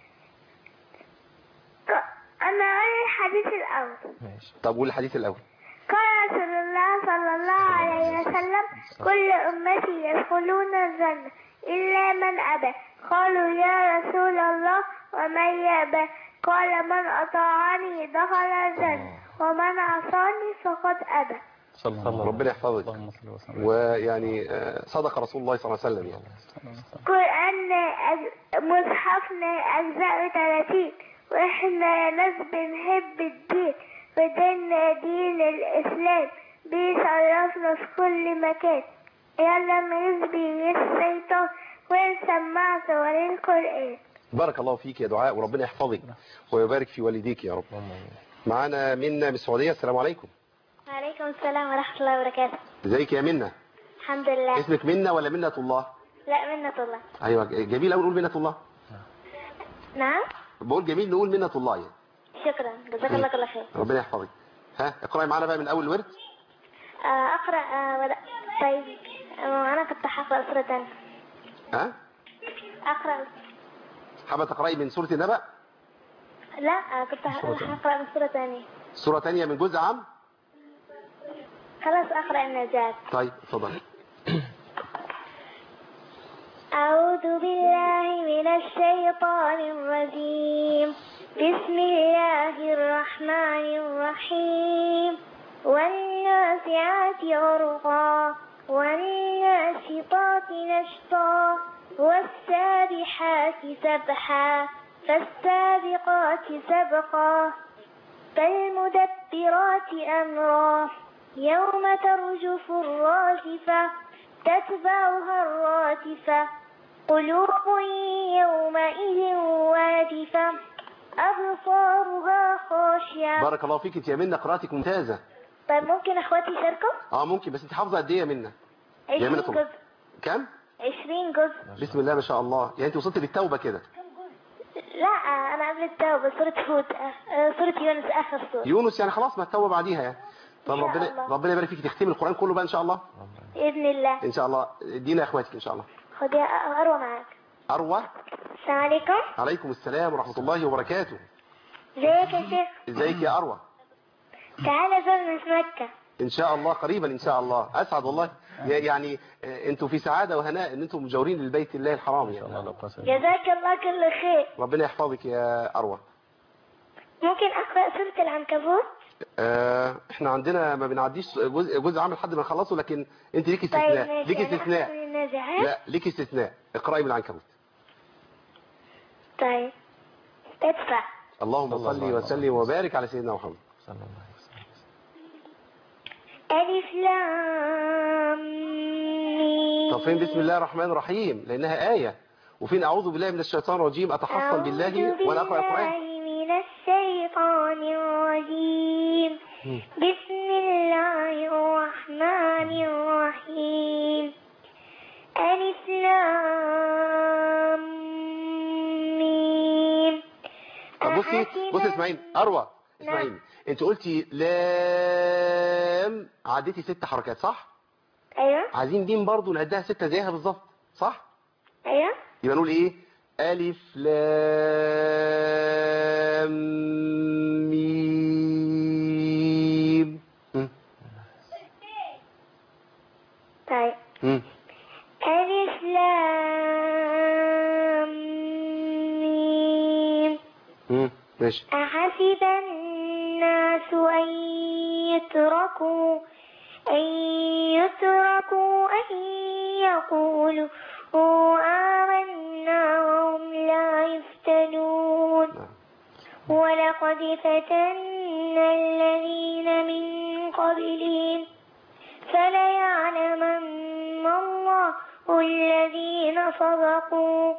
أنا أقول الحديث الأول طب قول الحديث الأول قال رسول الله صلى الله عليه وسلم كل أمتي يدخلون الجنة إلا من أبى قالوا يا رسول الله ومن يأبى قال من أطاعني دخل الجنة ومن عصاني فقد أبى صلى الله ربنا يحفظك اللهم صل وسلم ويعني آه، صدق رسول الله صلى الله عليه وسلم يعني قرآن أج- مصحفنا أجزاء 30 وإحنا ناس بنحب الدين وديننا دين الإسلام بيشرفنا في كل مكان يلا نسبي الشيطان ونسمع صور القرآن بارك الله فيك يا دعاء وربنا يحفظك ويبارك في والديك يا رب معانا منا من السعودية السلام عليكم وعليكم السلام ورحمة الله وبركاته ازيك يا منا الحمد لله اسمك منا ولا منة الله لا منة الله ايوه جميل قوي نقول منة الله نعم بقول جميل نقول منة الله يعني شكرا جزاك الله كل خير ربنا يحفظك ها اقرأي معانا بقى من اول الورد آه، أقرأ آه، ولا طيب آه، أنا كنت هقرأ سورة تانية ها أقرأ حابة تقرأي من سورة النبأ لا آه، كنت ه- هقرأ من سورة تانية سورة تانية من جزء عام خلاص أقرأ النجاة طيب اتفضل أعوذ بالله من الشيطان الرجيم بسم الله الرحمن الرحيم والنازعات غرقا والناشطات نشطا والسابحات سبحا فالسابقات سبقا فالمدبرات أمرا يوم ترجف الراجفة تتبعها الرادفة قلوب يومئذ واجفة أبصارها خاشعة بارك الله فيك انت يا منى قراءتك ممتازة طيب ممكن اخواتي يشاركوا؟ اه ممكن بس انت حافظة قد ايه يا منى يا 20 منى طبعا جزء كم 20 جزء بسم الله ما شاء الله يعني انت وصلت للتوبة كده لا انا قبل التوبة سورة هود آه، سورة يونس اخر سورة يونس يعني خلاص ما التوبة بعديها يعني طب إن شاء ربنا الله. ربنا يبارك فيك تختمي القرآن كله بقى ان شاء الله باذن الله ان شاء الله ادينا يا اخواتك ان شاء الله خدي اروى معاك اروى السلام عليكم عليكم السلام ورحمة الله وبركاته ازيك يا شيخ ازيك يا اروى تعالى زرنا في مكة ان شاء الله قريبا ان شاء الله اسعد والله يعني آه، انتوا في سعادة وهناء ان انتوا مجاورين للبيت الله الحرام ان شاء الله يعني لو قسم جزاك الله كل خير ربنا يحفظك يا اروى ممكن اقرأ سورة العنكبوت آه، احنا عندنا ما بنعديش جزء جزء عام لحد ما نخلصه لكن انت ليكي طيب استثناء ماشي ليكي أنا استثناء أقرأ من النازعات لا ليكي استثناء اقرأي من العنكبوت طيب ادفع اللهم صلى الله صل عليه وسلم وبارك على سيدنا محمد صلى الله عليه وسلم ألف لام ميم. طب فين بسم الله الرحمن الرحيم لانها آية وفين اعوذ بالله من الشيطان الرجيم اتحصن بالله أعوذ ولا اقرأ القرآن بالله من الشيطان الرجيم بسم الله الرحمن الرحيم ألف لام ميم طب بصي أحسب بصي اسمعين اروى اسمعين انت قلتي لام عديتي ست حركات صح أيوه عايزين ميم برضو نعدها ستة زيها بالظبط صح أيوه يبقى نقول ايه الف لام ميم هم، طيب هم. ألف لام ميم هم، ماشي أحسب الناس أن يتركوا أن يتركوا أن يقولوا آمنا وهم لا يفتنون ولقد فتنا الذين من قبلهم فليعلمن الله الذين صدقوا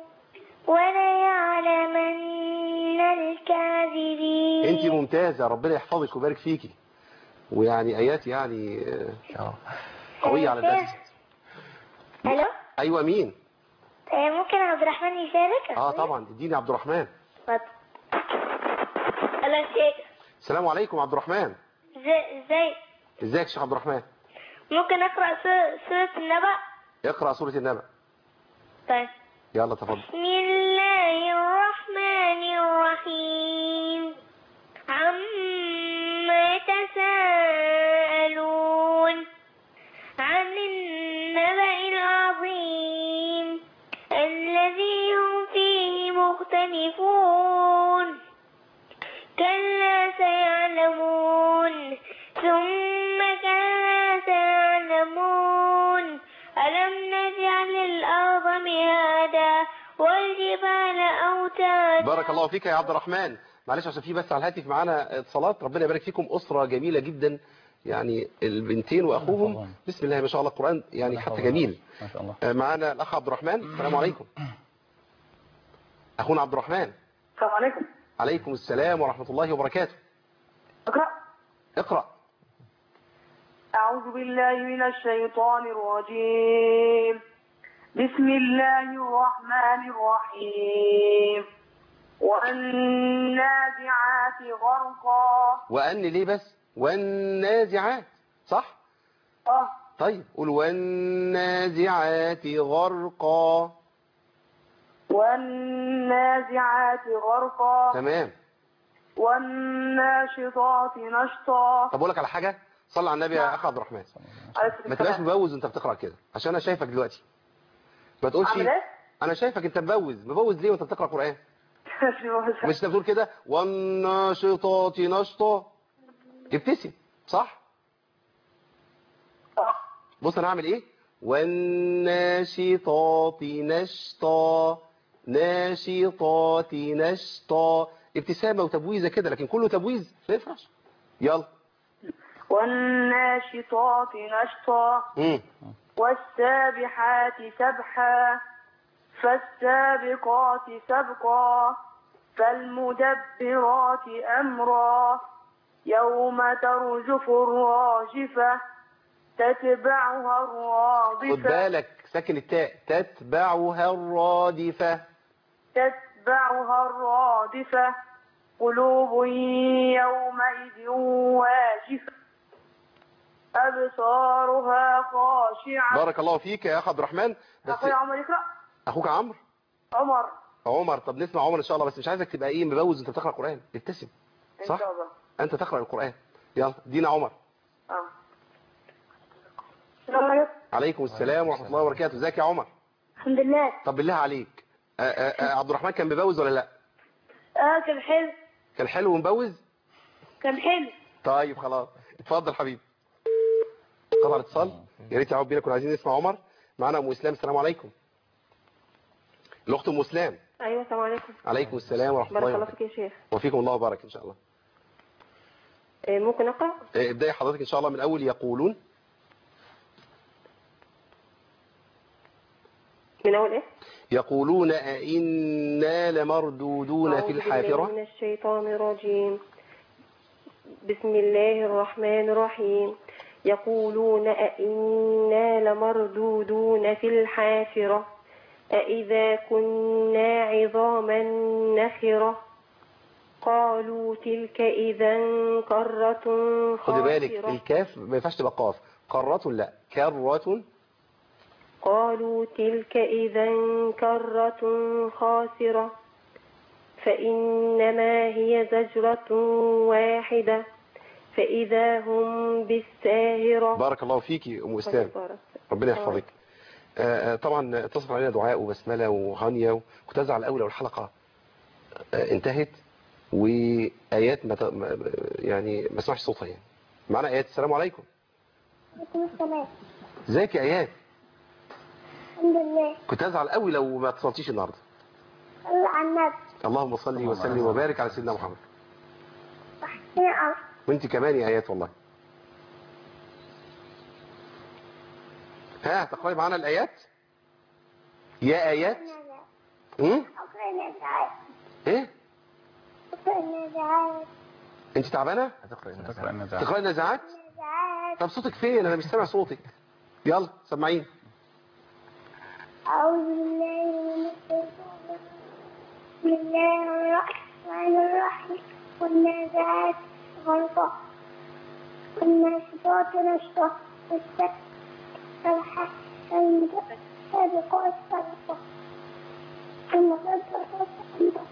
وليعلمن الكاذبين انت ممتازة ربنا يحفظك ويبارك فيكي ويعني ايات يعني آه، اه قوية على الناس الو ايوه مين آه، ممكن عبد الرحمن يشارك اه طبعا اديني عبد الرحمن اتفضل الو شيخ السلام عليكم عبد الرحمن ازاي ازاي ازيك يا شيخ عبد الرحمن ممكن اقرا سو- سوره النبأ اقرأ سورة النبأ طيب يلا تفضل بسم الله الرحمن الرحيم عما يتساءلون عن النبأ العظيم الذي هم فيه مختلفون كلا سيعلمون ثم كلا سيعلمون ألم نجعل الأرض مهادا والجبال أوتادا بارك الله فيك يا عبد الرحمن معلش عشان في بس على الهاتف معانا اتصالات ربنا يبارك فيكم أسرة جميلة جدا يعني البنتين وأخوهم بسم الله ما شاء الله القرآن يعني حتى جميل ما شاء الله آه، معانا الأخ عبد الرحمن السلام عليكم أخونا عبد الرحمن السلام عليكم عليكم السلام ورحمة الله وبركاته اقرأ اقرأ أعوذ بالله من الشيطان الرجيم بسم الله الرحمن الرحيم والنازعات غرقا وأن ليه بس والنازعات صح اه طيب قول والنازعات غرقا والنازعات غرقا تمام والناشطات نشطا طب اقول لك على حاجه صلي على النبي يا اخ عبد الرحمن عليه ما السلام. تبقاش مبوز وانت بتقرا كده عشان انا شايفك دلوقتي ما تقولش أعمل إيه؟ انا شايفك انت مبوز مبوز ليه وانت بتقرا قران مش انت بتقول كده والناشطات نشطا ابتسم صح بص انا هعمل ايه والناشطات نشطا ناشطات نشطا ابتسامه وتبويزه كده لكن كله تبويز ما ينفعش يلا والناشطات نشطا امم والسابحات سبحا فالسابقات سبقا فالمدبرات أمرا يوم ترجف الراجفة تتبعها خد الرادفة بالك ساكن التاء تتبعها الرادفة تتبعها الرادفة قلوب يومئذ واجفة أبصارها خاشعة بارك الله فيك يا اخ عبد الرحمن بس أخويا عمر يقرأ اخوك عمرو عمر عمر طب نسمع عمر ان شاء الله بس مش عايزك تبقى ايه مبوز انت بتقرا قران ابتسم إن صح شاء الله انت تقرا القران يلا دينا عمر آه. السلام عليكم عليكم السلام ورحمه الله وبركاته ازيك يا عمر الحمد لله طب بالله عليك آه، آه، آه، عبد الرحمن كان مبوز ولا لا اه كان حلو كان حلو ومبوز كان حلو طيب خلاص اتفضل حبيبي قطع الاتصال يا ريت يا عم بينا كنا عايزين نسمع عمر معانا ام اسلام السلام عليكم الاخت ام اسلام ايوه السلام عليكم عليكم السلام ورحمه بارك الله الله وبركاته فيك يا شيخ وفيكم الله وبارك ان شاء الله إيه، ممكن اقرا آه، ابداي حضرتك ان شاء الله من اول يقولون من اول ايه يقولون أئنا لمردودون في أعوذ بالله الحافرة من الشيطان الرجيم بسم الله الرحمن الرحيم يقولون أئنا لمردودون في الحافرة أئذا كنا عظاما نخرة قالوا تلك إذا كرة خدي بالك خاسرة الكاف ما ينفعش تبقى قاف قارة لا كرة قالوا تلك إذا كرة خاسرة فإنما هي زجرة واحدة فإذا هم بالساهرة بارك الله فيكي أم إسلام بارك. ربنا يحفظك آه، آه، طبعا اتصل علينا دعاء وبسملة وهانية كنت أزعل أول لو الحلقة آه، انتهت وآيات ما ت- ما- يعني ما اسمعش صوتها يعني معنا آيات السلام عليكم عليكم السلام ازيك يا آيات الحمد لله كنت أزعل قوي لو ما اتصلتيش النهاردة صلى على النبي اللهم صل وسلم وبارك على سيدنا محمد نعم وانت كمان يا آيات والله ها تقرأي معانا الآيات يا آيات هم؟ أقرأ النزعات ايه أقرأ النزعات انت تعبانة تقرأ النزاعات تقرأي النزاعات النزعات طب صوتك فين انا مش سامع صوتك يلا سمعين أعوذ بالله من الشيطان الرجيم. بسم الله الرحمن الرحيم والنازعات غرقا والناشطات نشطا والسبحة السابقات سبقا المغربات سبقا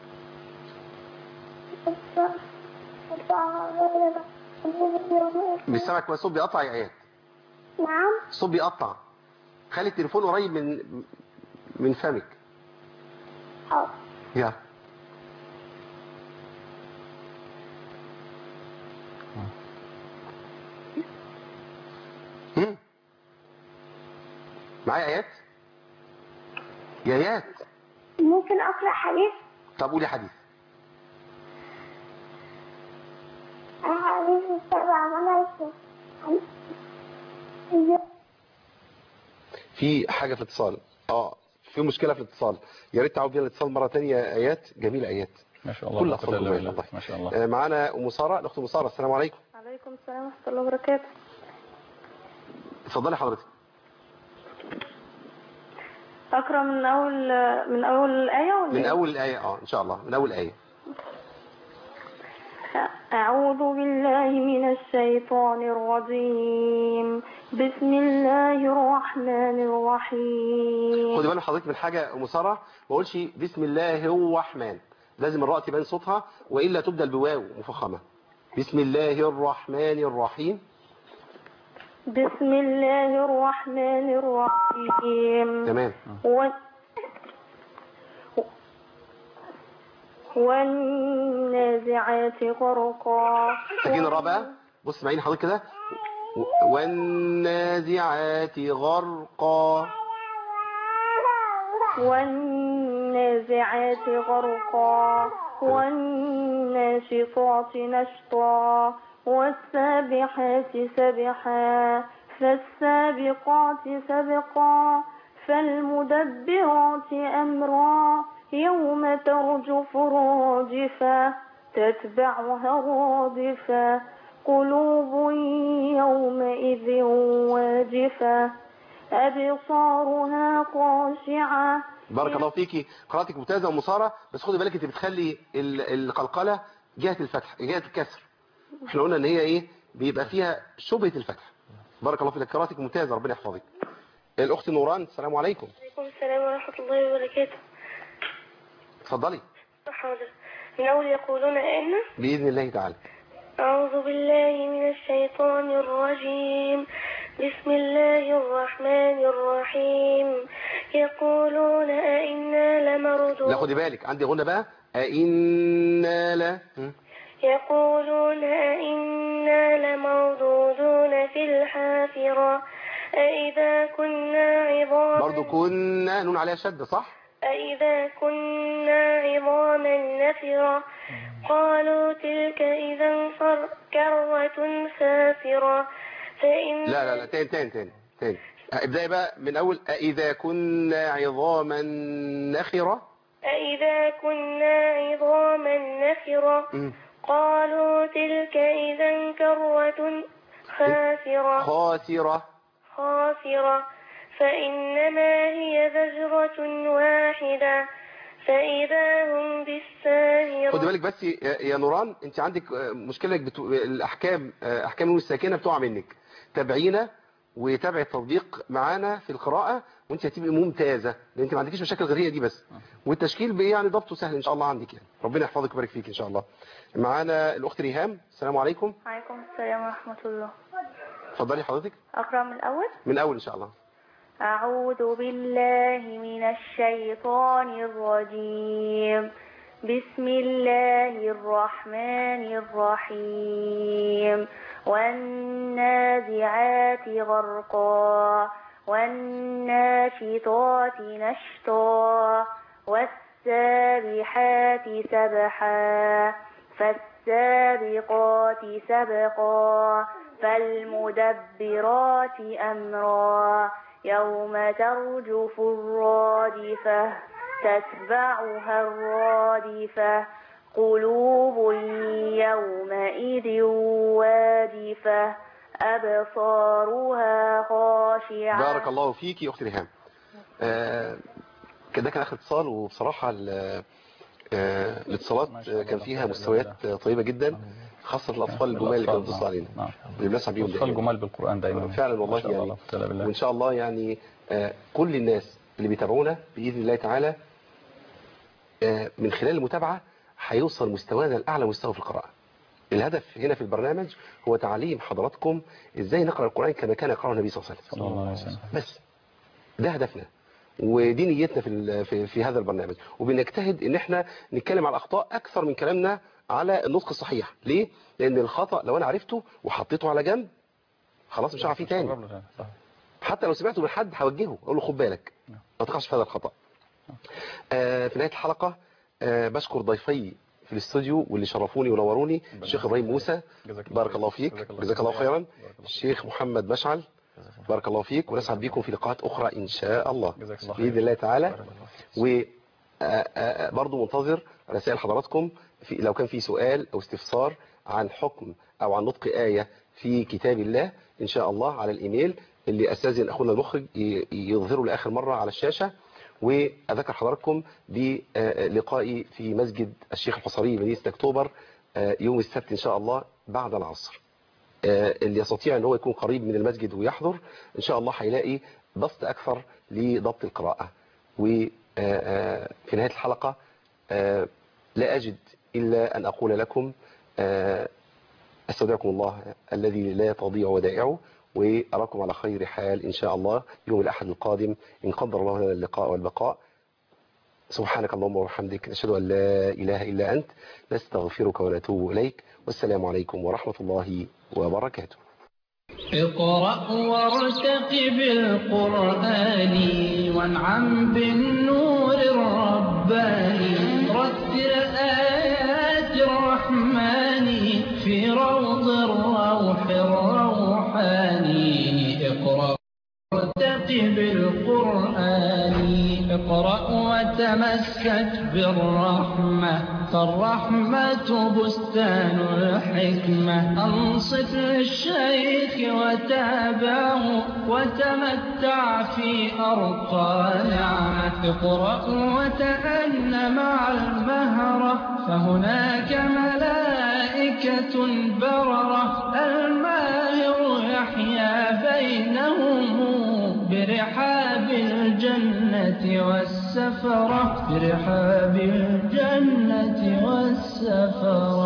مش سامع كويس الصوت بيقطع يا ايات نعم الصوت بيقطع خلي التليفون قريب من من فمك حاضر يلا هم؟ معايا ايات يا ايات ممكن أقرأ حديث طب قولي حديث أحاديث السبع ملايكة في حاجة في الاتصال اه في مشكلة في الاتصال يا ريت تعود بينا الاتصال مرة تانية يا ايات جميلة ايات ما شاء الله كل لا الاطفال قوة إلا جميلة بالله. والله ما شاء الله آه، معانا ام ساره الاخت ام ساره السلام عليكم عليكم السلام ورحمة الله وبركاته اتفضلي حضرتك أقرأ من أول من أول الآية ولا من إيه؟ اول الايه اه ان شاء الله من اول ايه أعوذ بالله من الشيطان الرجيم بسم الله الرحمن الرحيم خدي بالك حضرتك من حاجه ام ساره ما اقولش بسم الله الرحمن لازم الراء تبان صوتها وإلا تبدل بواو مفخمة بسم الله الرحمن الرحيم بسم الله الرحمن الرحيم تمام و... والنازعات غرقا سكين الراء بقى بص معين حضرتك كده و- والنازعات غرقا والنازعات غرقا والناشطات نشطا والسابحات سبحا فالسابقات سبقا فالمدبرات أمرا يوم ترجف الراجفة تتبعها الرادفة قلوب يومئذ واجفة أبصارها خاشعة بارك الله فيكي قراءتك ممتازه ومصاره بس خدي بالك انت بتخلي ال- القلقله جهه الفتح جهه الكسر احنا قلنا ان هي ايه بيبقى فيها شبهه الفتح بارك الله فيك قراءتك ممتازه ربنا يحفظك الاخت نوران السلام عليكم عليكم السلام ورحمة الله وبركاته اتفضلي حاضر من أول يقولون أن باذن الله تعالى أعوذ بالله من الشيطان الرجيم بسم الله الرحمن الرحيم يقولون أئنا لا لمردود خدي بالك عندي غنى بقى أئنا لا هم؟ يقولون أئنا لمردودون في الحافرة أئذا كنا عظاما برضو كنا نون عليها شدة صح أئذا كنا عظاما نفرة قالوا تلك إذا صر كرة سافرة فإن لا لا لا تاني تاني تاني تاني ابدأي بقى من أول أئذا كنا عظاما نخرة أئذا كنا عظاما نفرة مم. قالوا تلك إذا كرة خاسرة خاسرة خاسرة فإنما هي زجرة واحدة فإذا هم بالساهرة خدي بالك بس يا يا نوران انت عندك آه، مشكلة بتو... الأحكام آه، أحكام النون الساكنة بتقع منك تابعينا وتابعي التطبيق معانا في القراءة وانت هتبقي ممتازة لان انت ما عندكيش مشاكل غير هي دي بس والتشكيل بيه يعني ضبطه سهل ان شاء الله عندك يعني ربنا يحفظك ويبارك فيك ان شاء الله معانا الأخت ريهام السلام عليكم عليكم السلام ورحمة الله اتفضلي حضرتك أقرأ من الأول من أول إن شاء الله أعوذ بالله من الشيطان الرجيم بسم الله الرحمن الرحيم والنازعات غرقا والناشطات نشطا والسابحات سبحا فالسابقات سبقا فالمدبرات أمرا يوم ترجف الرادفة تتبعها الرادفة قلوب يومئذ وادفة أبصارها خاشعة بارك الله فيك يا أخت ريهام آه، كده كان آخر اتصال وبصراحة ال- آه، الاتصالات آه، كان فيها مستويات آه، طيبة جدا خاصة الأطفال الجمال اللي كانوا بيتصلوا علينا نعم اللي بنسعى بيهم أطفال دائما جمال بالقرآن دائما فعلا والله ما شاء الله يعني لا قوة إلا بالله وإن شاء الله يعني آه، كل الناس اللي بيتابعونا بإذن الله تعالى آه، من خلال المتابعة هيوصل مستوانا لأعلى مستوى في القراءة الهدف هنا في البرنامج هو تعليم حضراتكم ازاي نقرأ القرآن كما كان يقرأه النبي صلى الله عليه وسلم صلى الله عليه وسلم بس ده هدفنا ودي نيتنا في ال- في, في هذا البرنامج وبنجتهد ان احنا نتكلم على الاخطاء اكثر من كلامنا على النطق الصحيح ليه لان الخطأ لو انا عرفته وحطيته على جنب خلاص مش هعرف فيه تاني صح. حتى لو سمعته من حد هوجهه اقول له خد بالك ما تقعش في هذا الخطأ آه في نهاية الحلقة آه بشكر ضيفي في الاستوديو واللي شرفوني ونوروني الشيخ ابراهيم موسى جزاك الله بارك خير. الله فيك جزاك الله جزاك الله خير. خيرا بارك الله. الشيخ محمد مشعل بارك الله فيك ونسعد بكم في لقاءات أخرى إن شاء الله جزاك الله خير. بإذن الله تعالى بارك الله فيك. وبرضو منتظر رسائل حضراتكم في لو كان في سؤال أو استفسار عن حكم أو عن نطق آية في كتاب الله إن شاء الله على الإيميل اللي أستاذن أخونا المخرج ي- يظهره لآخر مرة على الشاشة وأذكر حضراتكم بلقائي في مسجد الشيخ الحصري مدينة أكتوبر آه، يوم السبت إن شاء الله بعد العصر آه، اللي يستطيع ان هو يكون قريب من المسجد ويحضر ان شاء الله هيلاقي بسط اكثر لضبط القراءة وفي نهاية الحلقة آه، لا أجد إلا أن أقول لكم آه، أستودعكم الله الذي لا تضيع ودائعه وأراكم على خير حال إن شاء الله يوم الأحد القادم إن قدر الله لنا اللقاء والبقاء سبحانك اللهم وبحمدك نشهد أن لا إله إلا أنت نستغفرك ونتوب إليك والسلام عليكم ورحمة الله وبركاته اقرأ وارتقب القرآن وانعم بالنور الرباني رتل آيات الرحمن في روض الروح الروحاني اقرأ وارتقب القرآن اقرأ وتمسك بالرحمة فالرحمة بستان الحكمة أنصت للشيخ وتابعه وتمتع في أرقى نعمة اقرأ وتأن مع المهرة فهناك ملائكة بررة الماهر يحيا بينهم برحاب الجنة والسفرة برحاب الجنة والسفرة